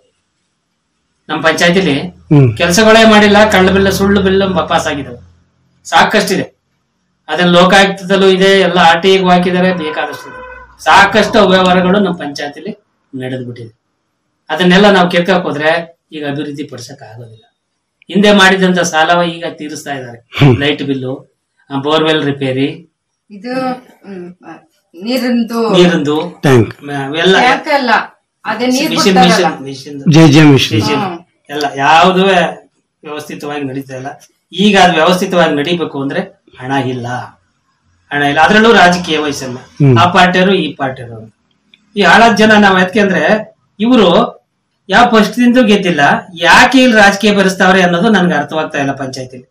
ನಮ್ಮ ಪಂಚಾಯತಿಲಿ ಹ್ಮ್ ಕೆಲಸಗಳೇ ಮಾಡಿಲ್ಲ ಕಳ್ಳ ಬಿಲ್ಲು ಸುಳ್ಳು ಬಿಲ್ಲು ಪಾಸ್ ಆಗಿದ್ದಾವೆ ಸಾಕಷ್ಟಿದೆ ಅದನ್ನ ಲೋಕಾಯುಕ್ತದಲ್ಲೂ ಇದೆ ಎಲ್ಲ ಆರ್ ಟಿ ಹಾಕಿದ್ದಾರೆ ಬೇಕಾದಷ್ಟು ಇದೆ ಸಾಕಷ್ಟು ಅವ್ಯವಹಾರಗಳು ನಮ್ಮ ಪಂಚಾಯತಿಲಿ ನಡೆದು ಬಿಟ್ಟಿದೆ ಅದನ್ನೆಲ್ಲ ನಾವು ಕೆರ್ಕಕ್ ಹೋದ್ರೆ ಈಗ ಅಭಿವೃದ್ಧಿ ಪಡಿಸಕ್ ಆಗೋದಿಲ್ಲ ಹಿಂದೆ ಮಾಡಿದಂತ ಸಾಲವ ಈಗ ತೀರಿಸ್ತಾ ಇದ್ದಾರೆ ಲೈಟ್ ಬಿಲ್ಲು ಬೋರ್ವೆಲ್ ರಿಪೇರಿ ಇದು ಹ್ಮ್, ನೀರಿಂದು ನೀರಿಂದು ಟ್ಯಾಂಕ್ ಮ- ಎಲ್ಲ ಯಾಕಲ್ಲ ಅದೇ ನೀರ್ ಮಿಷಿನ್ ಬಿಡ್ತಾರಲ್ಲ machine machine J J mission decision ಎಲ್ಲ ಯಾವುದೂ ವ್ಯವಸ್ಥಿತವಾಗಿ ನಡೀತಾ ಇಲ್ಲ ಈಗ ಅದು ವ್ಯವಸ್ಥಿತವಾಗಿ ನಡಿಬೇಕು ಅಂದ್ರೆ ಹಣ ಇಲ್ಲ ಹಣ ಇಲ್ಲ ಅದ್ರಲ್ಲೂ ರಾಜಕೀಯ ವಯಸ್ಸಲ್ಲ ಹ್ಮ್. ಆ ಪಾರ್ಟಿಯರು ಈ ಪಾರ್ಟಿಯರು ಅಂತ. ಈ ಹಾಳಾದ ಜನ ನಾವ್ ಯಾಕೆ ಅಂದ್ರೆ ಇವರು ಯಾವ ಪಕ್ಷದಿಂದ ಗೆದ್ದಿಲ್ಲ ಯಾಕೆ ಇಲ್ಲಿ ರಾಜಕೀಯ ಬೆರೆಸ್ತಾವ್ರೆ ಅನ್ನೋದು ನನ್ಗೆ ಅರ್ಥವಾಗ್ತಾ ಇಲ್ಲ ಪಂಚಾಯತಿಲಿ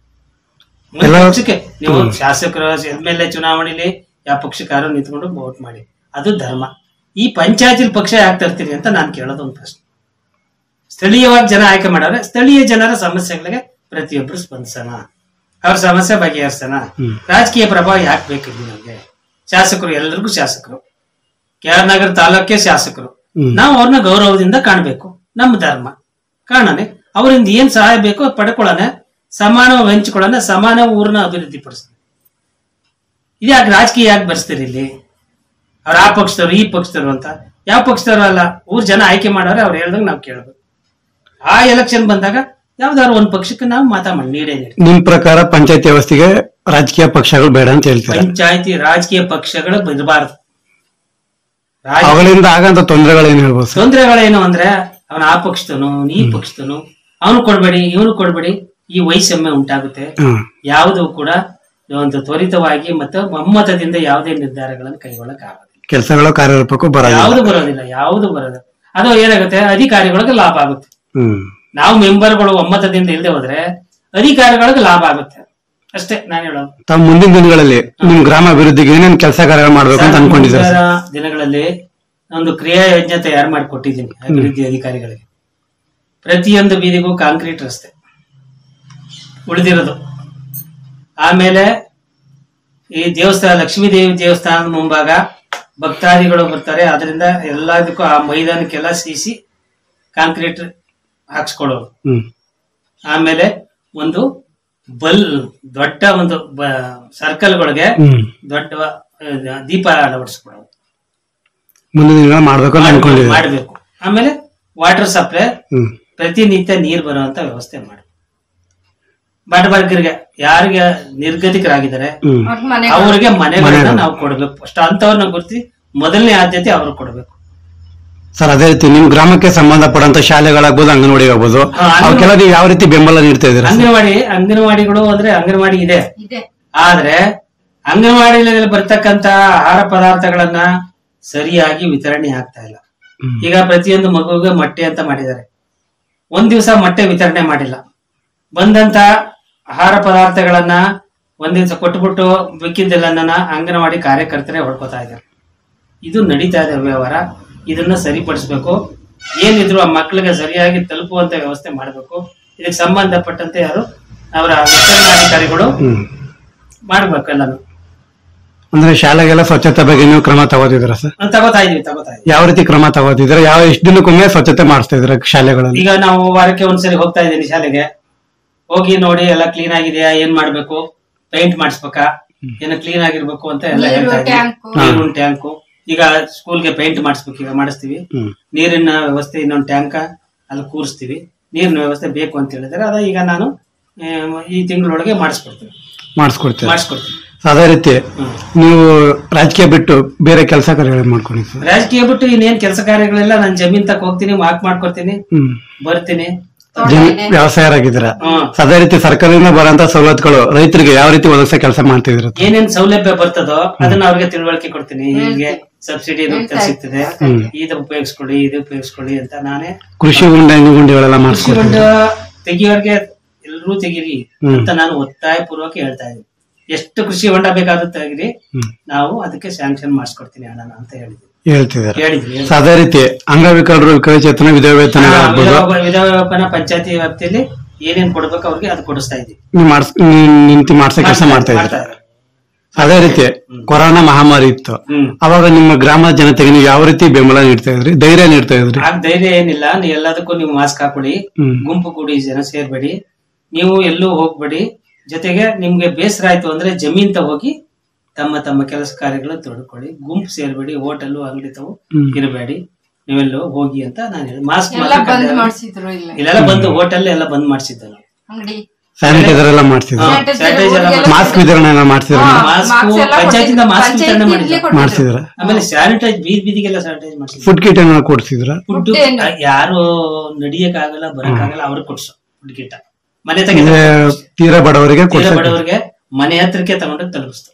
ಎಲ್ಲ- ಪಕ್ಷಕ್ಕೆ ನೀವು ಶಾಸಕರು ಎಂ ಎಲ್ ಎ ಚುನಾವಣೆಯಲ್ಲಿ ಯಾವ ಪಕ್ಷಕ್ಕಾರು ನಿಂತ್ಕೊಂಡು ವೋಟ್ ಮಾಡಿ ಅದು ಧರ್ಮ ಈ ಪಂಚಾಯತಿಲಿ ಪಕ್ಷ ಯಾಕೆ ತರ್ತೀರಿ ಅಂತ ನಾನು ಕೇಳೋದು ಒಂದು ಪ್ರಶ್ನೆ ಸ್ಥಳೀಯವಾಗಿ ಜನ ಆಯ್ಕೆ ಮಾಡವ್ರೆ ಸ್ಥಳೀಯ ಜನರ ಸಮಸ್ಯೆಗಳಿಗೆ ಪ್ರತಿಯೊಬ್ಬರು ಸ್ಪಂದಿಸೋಣ ಅವ್ರ ಸಮಸ್ಯೆ ಬಗೆಹರಿಸೋಣ ರಾಜಕೀಯ ಪ್ರಭಾವ ಯಾಕೆ ಬೇಕಿದ್ವಿ ನಮ್ಗೆ ಶಾಸಕರು ಎಲ್ಲರಿಗೂ ಶಾಸಕರು ಕೆ ಆರ್ ನಗರ ತಾಲೂಕೆ ಶಾಸಕರು ಹ್ಮ್. ನಾವು ಅವ್ರನ್ನ ಗೌರವದಿಂದ ಕಾಣಬೇಕು ನಮ್ಮ ಧರ್ಮ ಕಾಣನೆ ಅವರಿಂದ ಏನ್ ಸಹಾಯ ಬೇಕೋ ಪಡ್ಕೊಳ್ಳೋಣ ಸಮಾನವಾಗಿ ಹಂಚ್ಕೊಳ್ಳೋಣ ಸಮಾನ ಊರನ್ನ ಅಭಿವೃದ್ಧಿ ಪಡಿಸೋಣ ಇದ್ಯಾಕೆ ರಾಜಕೀಯ ಯಾಕೆ ಬರ್ಸ್ತೀರಿ ಇಲ್ಲಿ ಅವ್ರ ಆ ಪಕ್ಷದವ್ರು ಈ ಪಕ್ಷದವ್ರು ಅಂತ ಯಾವ ಪಕ್ಷದವ್ರು ಅಲ್ಲ ಊರ್ ಜನ ಆಯ್ಕೆ ಮಾಡೋರೆ ಅವ್ರು ಹೇಳ್ದಂಗೆ ನಾವು ಕೇಳಬೇಕು ಆ ಎಲೆಕ್ಷನ್ ಬಂದಾಗ ಯಾವ್ದಾದ್ರು ಒಂದ್ ಪಕ್ಷಕ್ಕೆ ನಾವು ಮಾತಾಡಿ ನೀಡೇ ನೀಡಿ ನಿಮ್ ಪ್ರಕಾರ ಪಂಚಾಯತ್ ವ್ಯವಸ್ಥೆಗೆ ರಾಜಕೀಯ ಪಕ್ಷಗಳು ಬೇಡ ಅಂತ ಹೇಳ್ತಾರೆ ಪಂಚಾಯತಿ ರಾಜಕೀಯ ಪಕ್ಷಗಳು ಇರಬಾರ್ದು ರಾಜ ಅವುಗಳಿಂದ ಆಗಂತ ತೊಂದರೆಗಳೇನು ಹೇಳ್ಬೋದು ಸರ್ ತೊಂದರೆಗಳೇನು ಅಂದ್ರೆ ಅವನ ಆ ಪಕ್ಷದನು ಈ ಪಕ್ಷದನು ಅವನು ಕೊಡ್ಬೇಡಿ ಇವನು ಕೊಡ್ಬೇಡಿ ಈ ವೈಷಮ್ಯ ಉಂಟಾಗುತ್ತೆ ಹ್ಮ್ ಯಾವುದು ಕೂಡ ಒಂದು ತ್ವರಿತವಾಗಿ ಮತ್ತು ಒಮ್ಮತದಿಂದ ಯಾವುದೇ ನಿರ್ಧಾರಗಳನ್ನು ಕೈಗೊಳ್ಳಕ್ ಆಗೋದಿಲ್ಲ ಕೆಲಸಗಳು ಕಾರ್ಯರೂಪಕ್ಕೂ ಬರಲ್ಲ ಯಾವುದು ಬರೋದಿಲ್ಲ ಯಾವುದು ಬರೋದಿಲ್ಲ ಅದು ಏನಾಗುತ್ತೆ ಅಧಿಕಾರಿಗಳಿಗೆ ಲಾಭ ಆಗುತ್ತೆ ಹ್ಮ್ ನಾವು ಮೆಂಬರ್ಗಳು ಒಮ್ಮತದಿಂದ ಇಲ್ಲದೆ ಹೋದ್ರೆ ಅಧಿಕಾರಿಗಳಿಗೆ ಲಾಭ ಆಗುತ್ತೆ ಅಷ್ಟೇ ನಾನು ಹೇಳೋದು ತಾವು ಮುಂದಿನ ದಿನಗಳಲ್ಲಿ ನಿಮ್ ಗ್ರಾಮ ಅಭಿವೃದ್ಧಿಗೆ ಏನೇನ್ ಕೆಲಸ ಕಾರ್ಯಗಳು ಮಾಡ್ಬೇಕು ಅಂತ ಅನ್ಕೊಂಡಿದ್ದಾರೆ ಸರ್? ಮುಂದಿನ ದಿನಗಳಲ್ಲಿ ಒಂದು ಕ್ರಿಯಾ ಯೋಜನೆ ತಯಾರು ಮಾಡಿ ಕೊಟ್ಟಿದ್ದೀನಿ ಅಭಿವೃದ್ಧಿ ಅಧಿಕಾರಿಗಳಿಗೆ ಪ್ರತಿಯೊಂದು ಬೀದಿಗೂ ಕಾಂಕ್ರೀಟ್ ರಸ್ತೆ ಉಳಿದಿರೋದು ಆಮೇಲೆ ಈ ದೇವಸ್ಥಾನ ಲಕ್ಷ್ಮೀ ದೇವಿ ದೇವಸ್ಥಾನದ ಮುಂಭಾಗ ಭಕ್ತಾದಿಗಳು ಬರ್ತಾರೆ ಅದರಿಂದ ಎಲ್ಲದಕ್ಕೂ ಆ ಮೈದಾನಕ್ಕೆಲ್ಲ ಸೀಸಿ ಕಾಂಕ್ರೀಟ್ ಹಾಕ್ಸ್ಕೊಳ್ಳೋದು ಹ್ಮ್ ಆಮೇಲೆ ಒಂದು ಬಲ್ ದೊಡ್ಡ ಒಂದು ಸರ್ಕಲ್ಗಳಿಗೆ ಹ್ಮ್ ದೊಡ್ಡ ಆ, ದೀಪ ಅಳವಡಿಸ್ಕೊಳ್ಳೋದು ಮುಂದಿನ ದಿನ ಮಾಡ್ಬೇಕು ಅಂತ ಅನ್ಕೊಂಡಿದ್ದಾರೆ ಮಾಡಬೇಕು ಆಮೇಲೆ ವಾಟರ್ ಸಪ್ಲೈ ಹ್ಮ್ ಪ್ರತಿನಿತ್ಯ ನೀರು ಬರುವಂತ ವ್ಯವಸ್ಥೆ ಮಾಡಿ ಬಡಬಗ್ಗರಿಗೆ ಯಾರಿಗೆ ನಿರ್ಗತಿಕರಾಗಿದ್ದಾರೆ ಹ್ಮ್ ಅವ್ರ ಮನೆ ಅವರಿಗೆ ಮನೆಗಳನ್ನ ಮನೆಗಳು. ನಾವು ಕೊಡ್ಬೇಕು ಫಸ್ಟ್ ಅಂತವ್ರನ್ನ ಗುರುತಿ ಮೊದಲನೇ ಆದ್ಯತೆ ಅವ್ರಿಗೆ ಕೊಡ್ಬೇಕು ಸರ್ ಅದೇ ರೀತಿ ನಿಮ್ ಗ್ರಾಮಕ್ಕೆ ಸಂಬಂಧಪಟ್ಟಂತ ಶಾಲೆಗಳಾಗ್ಬೋದು ಅಂಗನವಾಡಿ ಆಗ್ಬೋದು ಹಾ, ಅಂಗನವಾಡಿ- ಅವಕ್ಕೆಲ್ಲ ನೀವು ಯಾವ ರೀತಿ ಬೆಂಬಲ ನೀಡ್ತಾ ಇದ್ದೀರಾ ಸರ್? ಅಂಗನವಾಡಿ ಅಂಗನವಾಡಿಗಳು ಅಂದ್ರೆ ಅಂಗನವಾಡಿ ಇದೆ ಇದೆ ಆದ್ರೆ ಅಂಗನವಾಡಿಯಲ್ಲಿ ಬರ್ತಕ್ಕಂತ ಆಹಾರ ಪದಾರ್ಥಗಳನ್ನ ಸರಿಯಾಗಿ ವಿತರಣೆ ಆಗ್ತಾ ಇಲ್ಲ ಹ್ಮ್. ಈಗ ಪ್ರತಿಯೊಂದು ಮಗುವಿಗೆ ಮೊಟ್ಟೆ ಅಂತ ಮಾಡಿದ್ದಾರೆ ಒಂದ್ ದಿವಸ ಮೊಟ್ಟೆ ವಿತರಣೆ ಮಾಡಿಲ್ಲ ಬಂದಂತ ಆಹಾರ ಪದಾರ್ಥಗಳನ್ನ ಒಂದ್ ದಿವಸ ಕೊಟ್ಬಿಟ್ಟು ಮಿಕ್ಕಿದ್ದೆಲ್ಲನ ಅಂಗನವಾಡಿ ಕಾರ್ಯಕರ್ತರೇ ಹೊಡ್ಕೋತಾ ಇದ್ದಾರೆ ಇದು ನಡೀತಾ ಇದೆ ವ್ಯವಹಾರ ಇದನ್ನ ಸರಿಪಡಿಸ್ಬೇಕು ಏನಿದ್ರು ಆ ಮಕ್ಕಳಿಗೆ ಸರಿಯಾಗಿ ತಲುಪುವಂತ ವ್ಯವಸ್ಥೆ ಮಾಡಬೇಕು ಇದಕ್ಕೆ ಸಂಬಂಧಪಟ್ಟಂತೆ ಯಾರು ಅವರ ವಿತರಣಾಧಿಕಾರಿಗಳು ಹ್ಮ್ ಮಾಡ್ಬೇಕು ಎಲ್ಲಾನು ಅಂದ್ರೆ ಶಾಲೆಗೆಲ್ಲ ಸ್ವಚ್ಛತೆ ಬಗ್ಗೆ ನೀವು ಕ್ರಮ ತಗೋತಿದ್ದೀರಾ ಸರ್ ನಾವ್ ತಗೋತಾ ಇದೀವಿ ತಗೋತಾ ಇದೀವಿ ಯಾವ ರೀತಿ ಕ್ರಮ ತಗೋತಿದ್ದೀರಾ ಯಾವ ಎಷ್ಟು ದಿನಕ್ಕೊಮ್ಮೆ ಸ್ವಚ್ಛತೆ ಮಾಡಿಸ್ತಾ ಇದ್ದೀರಾ ಶಾಲೆಗಳಲ್ಲಿ ಈಗ ನಾವು ವಾರಕ್ಕೆ ಒಂದ್ಸರಿ ಹೋಗ್ತಾ ಇದ್ದೀನಿ ಶಾಲೆಗೆ ಹೋಗಿ ನೋಡಿ ಎಲ್ಲ ಕ್ಲೀನ್ ಆಗಿದೆಯಾ ಏನ್ ಮಾಡ್ಬೇಕು ಪೇಂಟ್ ಮಾಡಿಸ್ಬೇಕಾ ಏನೋ ಕ್ಲೀನ್ ಆಗಿರ್ಬೇಕು ಅಂತ ಎಲ್ಲ ನೀರು ಹೇಳ್ತಾ ಇದ್ದೀವಿ ಟ್ಯಾಂಕು. ನೀರಿನ ಟ್ಯಾಂಕು ಈಗ ಸ್ಕೂಲ್ಗೆ ಪೇಂಟ್ ಮಾಡಿಸ್ಬೇಕು ಈಗ ಮಾಡಿಸ್ತೀವಿ ಹ್ಮ್ ನೀರಿನ ವ್ಯವಸ್ಥೆ ಇನ್ನೊಂದು ಟ್ಯಾಂಕ ಅಲ್ಲಿ ಕೂರಿಸ್ತೀವಿ ನೀರಿನ ವ್ಯವಸ್ಥೆ ಬೇಕು ಅಂತ ಹೇಳಿದ್ರೆ ಅದ ಈಗ ನಾನು ಆ, ಈ ತಿಂಗಳೊಳಗೆ ಮಾಡಿಸ್ಕೊಡ್ತೀನಿ ಮಾಡಿಸ್ಕೊಡ್ತೀರಾ ಮಾಡಿಸ್ಕೊಡ್ತೀನಿ ಸೊ ಅದೇ ರೀತಿ ಹ್ಮ್. ನೀವು ರಾಜಕೀಯ ಬಿಟ್ಟು ಬೇರೆ ಕೆಲಸ ಕಾರ್ಯಗಳು ಮಾಡ್ಕೊಂಡಿದ್ದೀವಿ ಸರ್ ರಾಜಕೀಯ ಬಿಟ್ಟು ಇನ್ನೇನ್ ಕೆಲಸ ಕಾರ್ಯಗಳೆಲ್ಲ ನಾನು ಜಮೀನ್ ತಕ ಹೋಗ್ತೀನಿ ವಾಕ್ ಮಾಡ್ಕೊಡ್ತೀನಿ ಹ್ಮ್ ಬರ್ತೀನಿ ತೋಟ ಜನ ಇದೆ. ವ್ಯವಸಾಯರಾಗಿದ್ದೀರಾ ಹ್ಮ್ ಸೊ ಅದೇ ರೀತಿ ಸರ್ಕಾರದಿಂದ ಬರೋಂತ ಸವಲತ್ತುಗಳು ರೈತರಿಗೆ ಯಾವ ರೀತಿ ಒದಗಿಸೋ ಕೆಲಸ ಮಾಡ್ತಿದ್ದೀರಾ ಏನೇನ್ ಸೌಲಭ್ಯ ಬರ್ತದೋ ಅದನ್ನ ಅವ್ರಿಗೆ ತಿಳುವಳಿಕೆ ಕೊಡ್ತೀನಿ ಹೀಗೆ ಸಬ್ಸಿಡಿ ಹೇಳ್ತಾ ಸಿಗ್ತದೆ ಹ್ಮ್. ಇದು ಉಪಯೋಗಿಸ್ಕೊಳ್ಳಿ ಇದು ಉಪಯೋಗಿಸ್ಕೊಳ್ಳಿ ಅಂತ ನಾನೇ ಕೃಷಿ ಗುಂಡ ಹೆಂಗು ಗುಂಡಿಗಳೆಲ್ಲ ಕೃಷಿ ಹೊಂಡ ಮಾಡಿಸ್ಕೊಡ್ತೀವಿ ತೆಗಿಯೋರ್ಗೆ ಎಲ್ಲರೂ ತೆಗೀರಿ ಹ್ಮ್. ಅಂತ ನಾನು ಒತ್ತಾಯ ಪೂರ್ವಕ ಹೇಳ್ತಾ ಇದ್ದೀನಿ ಎಷ್ಟು ಕೃಷಿ ಹೊಂಡ ಬೇಕಾದ್ರೂ ತೆಗೀರಿ ಹ್ಮ್. ನಾವು ಅದಕ್ಕೆ ಸ್ಯಾಂಕ್ಷನ್ ಮಾಡಿಸ್ಕೊಡ್ತೀನಿ ಹಣನ ಅಂತ ಹೇಳಿದ್ವಿ ಹೇಳ್ತಿದ್ದಾರೆ ಹೇಳಿದ್ವಿ ಸೊ ಅದೇ ರೀತಿ ಅಂಗವಿಕಲರು ವಿಕಲಚೇತನ ವಿಧವೇತನಗಳಾಗ್ಬೋದು ವಿಧವನ ಪಂಚಾಯತಿ ವ್ಯಾಪ್ತಿಯಲ್ಲಿ ಏನೇನ್ ಕೊಡ್ಬೇಕು ಅವ್ರಿಗೆ ಅದು ಕೊಡಿಸ್ತಾ ಇದ್ದೀವಿ ನೀವು ಮಾಡ್ಸ್ ನೀವ್ ನಿಂತು ಮಾಡ್ಸೋ ಕೆಲಸ ಮಾಡ್ತಾ ಮಾಡ್ತಾ ಇದ್ದೀರಿ ಇದ್ದಾರೆ. ಅದೇ ರೀತಿ ಕೊರೋನಾ ಮಹಾಮಾರಿ ಇತ್ತು ಹ್ಮ್ ಅವಾಗ ನಿಮ್ಮ ಗ್ರಾಮದ ಜನತೆಗೆ ನೀವು ಯಾವ ರೀತಿ ಬೆಂಬಲ ನೀಡ್ತಾ ಇದ್ರಿ ಧೈರ್ಯ ನೀಡ್ತಾ ಇದ್ರಿ ಆಗ ಧೈರ್ಯ ಏನಿಲ್ಲ ನೀವು ಎಲ್ಲದಕ್ಕೂ ನೀವು ಮಾಸ್ಕ್ ಹಾಕೊಳ್ಳಿ ಹ್ಮ್. ಗುಂಪು ಕೂಡಿ ಜನ ಸೇರ್ಬೇಡಿ ನೀವು ಎಲ್ಲೂ ಹೋಗ್ಬೇಡಿ ಜೊತೆಗೆ ನಿಮ್ಗೆ ಬೇಸರ ಆಯ್ತು ಅಂದ್ರೆ ಜಮೀನ್ ಹೋಗಿ ತಮ್ಮ ತಮ್ಮ ಕೆಲಸ ಕಾರ್ಯಗಳು ತೊಡ್ಕೊಳ್ಳಿ ಗುಂಪು ಸೇರ್ಬೇಡಿ ಹೋಟೆಲ್ ಅಂಗಡಿ ತವು ಹ್ಮ್. ಇರಬೇಡಿ ನೀವೆಲ್ಲೋ ಹೋಗಿ ಅಂತ ನಾನು ಹೇಳಿ ಮಾಸ್ಕ್ ಎಲ್ಲ ಬಂದ್ ಮಾಡ್ಸಿದ್ರು ಇಲ್ಲ ಇಲ್ಲೆಲ್ಲ ಬಂದು ಹೋಟೆಲ್ ಎಲ್ಲ ಬಂದ್ ಮಾಡಿಸಿದ್ದೆ ನಾವು ಅಂಗಡಿ ಸ್ಯಾನಿಟೈಸರ್ ಎಲ್ಲ ಮಾಡ್ತಿದ್ರು ಹಾ, Sanitizer sanitizer ಎಲ್ಲ ಊರಿಗೆಲ್ಲ ಮಾಸ್ಕ್ ವಿತರಣೆ ಎಲ್ಲ ಮಾಡ್ತಿದ್ರ ಹಾ, ಮಾಸ್ಕ್ ಮಾಸ್ಕ್ ಎಲ್ಲ ಪಂಚಾಯತಿಂದ ಮಾಸ್ಕ್ ಪಂಚಾಯತಿ ವಿತರಣೆ ಇಲ್ಲೇ ಮಾಡಿದ್ರು. ಕೊಟ್ಟಿದ್ರು. ಮಾಡ್ತಿದ್ರ ಆಮೇಲೆ ಸ್ಯಾನಿಟೈಸ್ ಬೀದಿ ಬೀದಿಗೆಲ್ಲ ಸ್ಯಾನಿಟೈಸ್ ಮಾಡಿಸಿದ್ರು ಫುಡ್ ಕಿಟ್ ಏನಾದ್ರು ಕೊಡ್ತಿದ್ರ ಫುಡ್ Food ಏನು? ಯಾರು ನಡಿಯಕ್ಕಾಗಲ್ಲ ಬರಕ್ಕಾಗಲ್ಲ ಅವ್ರಿಗೆ ಕೊಡ್ಸು ಫುಡ್ ಕಿಟ್ಟ ಮನೆ ಅಂದ್ರೆ ತೆಗೆದ ತೀರಾ ಬಡವರಿಗೆ ತೀರಾ ಕೊಡ್ಸಕ್ಕೆ ಬಡವರಿಗೆ ಮನೆ ಹತ್ರಕ್ಕೆ ತಗೊಂಡು ತಲುಪಿಸ್ತು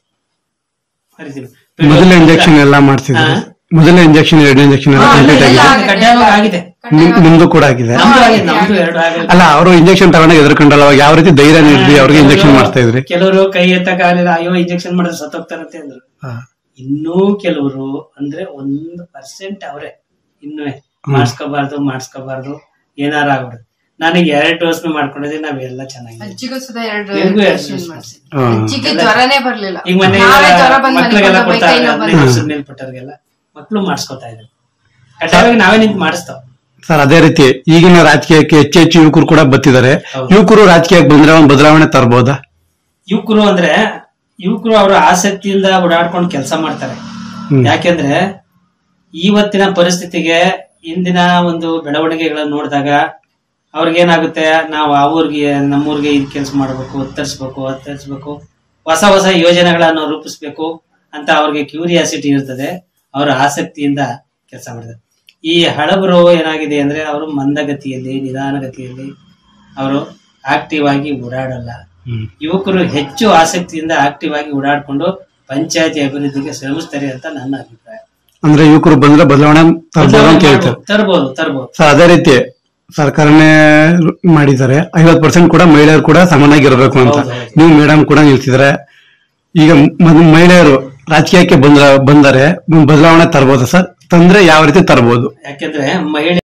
ಹರಿತೀವಿ. ಮೊದಲ ಇಂಜೆಕ್ಷನ್ ಎಲ್ಲ ಮಾಡ್ತಿದ್ರು ಹಾ. ಮೊದಲ ಇಂಜೆಕ್ಷನ್ ಎರಡನೇ ಇಂಜೆಕ್ಷನ್ ಎಲ್ಲ ಹಾ, ಕಂಪ್ಲೀಟ್ ಎಲ್ಲ ಆಗಿದೆ ಆಗಿದೆ. ಕಡ್ಡಾಯವಾಗಿ ಆಗಿದೆ ನಿಮ್- ನಿಮ್ದು ಕೂಡ ಆಗಿದೆ ನಮ್ದು ಆಗಿದೆ ನಮ್ದು ಎರಡು ಆಗಿದೆ ಅಲ್ಲ ಅವರು ಇಂಜೆಕ್ಷನ್ ತಗೊಂಡಾಗ ಎದುರ್ಕೊಂಡಲ್ಲ ಅವಾಗ ಯಾವ ರೀತಿ ಧೈರ್ಯ ನೀಡಿದ್ರಿ ಅವ್ರಿಗೆ ಇಂಜೆಕ್ಷನ್ ಮಾಡ್ತಾ ಇದ್ರಿ ಕೆಲವರು ಕೈ ಎತ್ತಕ್ಕಾಗಲಿಲ್ಲ ಅಯ್ಯೋ ಇಂಜೆಕ್ಷನ್ ಮಾಡಿದ್ರೆ ಸತ್ತೋಗ್ತಾರಂತೆ ಅಂದ್ರು ಇನ್ನೂ ಕೆಲವರು ಅಂದ್ರೆ ಒಂದು ಪರ್ಸೆಂಟ್ ಅವರೇ ಇನ್ನೂ ಮಾಡಿಸ್ಕೋಬಾರ್ದು ಮಾಡಿಸ್ಕೋಬಾರ್ದು ಏನಾರ ಆಗ್ಬಿಡುದು ನನಗೆ ಎರಡು ಡೋಸ್ ಮಾಡ್ಕೊಂಡಿದ್ರೆ ನಾವೆಲ್ಲ ಚೆನ್ನಾಗಿ ಅಜ್ಜಿಗೂ ಸುಧಾ ಎರಡು ಎಲ್ರಿಗೂ ಎರಡು injection dose ಮಾಡ್ಸಿದ್ರು. ಹಾ. ಅಜ್ಜಿಗೆ ಜ್ವರನೇ ಬರ್ಲಿಲ್ಲ ಈಗ ಮೊನ್ನೆ ನಾವೇ ಜ್ವರ ಬಂದ್ ಮನೆಗ್ ಮಕ್ಳಿಗೆಲ್ಲ ಕೊಂಡೋಗ್ಬೇಕು, ಕೊಡ್ತಾರೆ ಕೈ ನೋವು ಹದಿನೈದು ಬಂದು. ವರ್ಷದ ಮೇಲ್ಪಟ್ಟವ್ರಿಗೆಲ್ಲ ಮಕ್ಳು ಮಾಡಿಸ್ಕೊತಾ ಇದ್ದಾರೆ ಕಡ್ಡಾಯವಾಗಿ ನಾವೇ ನಿಂತು ಮಾಡಿಸ್ತಾವ್ ಸರ್ ಅದೇ ರೀತಿ ಈಗಿನ ರಾಜಕೀಯಕ್ಕೆ ಹೆಚ್ಚು ಹೆಚ್ಚು ಯುವಕರು ಕೂಡ ಬತ್ತಿದ್ದಾರೆ ಹೌದು. ಯುವಕರು ರಾಜಕೀಯಕ್ಕೆ ಬಂದ್ರೆ ಒಂದು ಬದಲಾವಣೆ ತರಬಹುದಾ ಯುವಕರು ಅಂದ್ರೆ ಯುವಕರು ಅವರ ಆಸಕ್ತಿಯಿಂದ ಓಡಾಡ್ಕೊಂಡು ಕೆಲಸ ಮಾಡ್ತಾರೆ ಹ್ಮ್. ಯಾಕೆಂದ್ರೆ ಇವತ್ತಿನ ಪರಿಸ್ಥಿತಿಗೆ ಇಂದಿನ ಒಂದು ಬೆಳವಣಿಗೆಗಳನ್ನ ನೋಡಿದಾಗ ಅವ್ರಿಗೇನಾಗುತ್ತೆ ನಾವು ಆ ಊರಿಗೆ ನಮ್ಮೂರಿಗೆ ಇದು ಕೆಲಸ ಮಾಡಬೇಕು ಒತ್ತರಿಸ್ಬೇಕು ಒತ್ತರಿಸ್ಬೇಕು ಹೊಸ ಹೊಸ ಯೋಜನೆಗಳನ್ನ ರೂಪಿಸ್ಬೇಕು ಅಂತ ಅವ್ರಿಗೆ ಕ್ಯೂರಿಯಾಸಿಟಿ ಇರ್ತದೆ ಅವರ ಆಸಕ್ತಿಯಿಂದ ಕೆಲಸ ಮಾಡ್ತಾರೆ ಈ ಹಳಬರು ಏನಾಗಿದೆ ಅಂದ್ರೆ ಅವರು ಮಂದಗತಿಯಲ್ಲಿ ನಿಧಾನಗತಿಯಲ್ಲಿ ಅವರು ಆಕ್ಟಿವ್ ಆಗಿ ಓಡಾಡಲ್ಲ ಯುವಕರು ಹೆಚ್ಚು ಆಸಕ್ತಿಯಿಂದ ಆಕ್ಟಿವ್ ಆಗಿ ಓಡಾಡ್ಕೊಂಡು ಪಂಚಾಯತಿ ಅಭಿವೃದ್ಧಿಗೆ ಶ್ರಮಿಸ್ತಾರೆ ಅಂತ ನನ್ನ ಅಭಿಪ್ರಾಯ ಅಂದ್ರೆ ಯುವಕರು ಬಂದ್ರೆ ಬದಲಾವಣೆ ತರಬಹುದು ಅಂತ ಹೇಳ್ತಾರೆ ತರ್ಬೋದು ತರ್ಬೋದು ಸರ್ ಅದೇ ರೀತಿ ಸರ್ಕಾರನೇ ಮಾಡಿದ್ದಾರೆ ಐವತ್ ಪರ್ಸೆಂಟ್ ಕೂಡ ಮಹಿಳೆಯರು ಕೂಡ ಸಮನಾಗಿರ್ಬೇಕು ಅಂತ ಹೌದು, ಹೌದು. ನೀವು ಮೇಡಮ್ ಕೂಡ ನಿಲ್ಸಿದ್ರೆ ಈಗ ಮ- ಮಹಿಳೆಯರು ರಾಜಕೀಯಕ್ಕೆ ಬಂದ್ರ ಬಂದರೆ ಬದಲಾವಣೆ ತರಬಹುದು ಸರ್ ತಂದ್ರೆ ಯಾವ ರೀತಿ ತರಬಹುದು ಯಾಕೆಂದ್ರೆ ಮಹಿಳೆ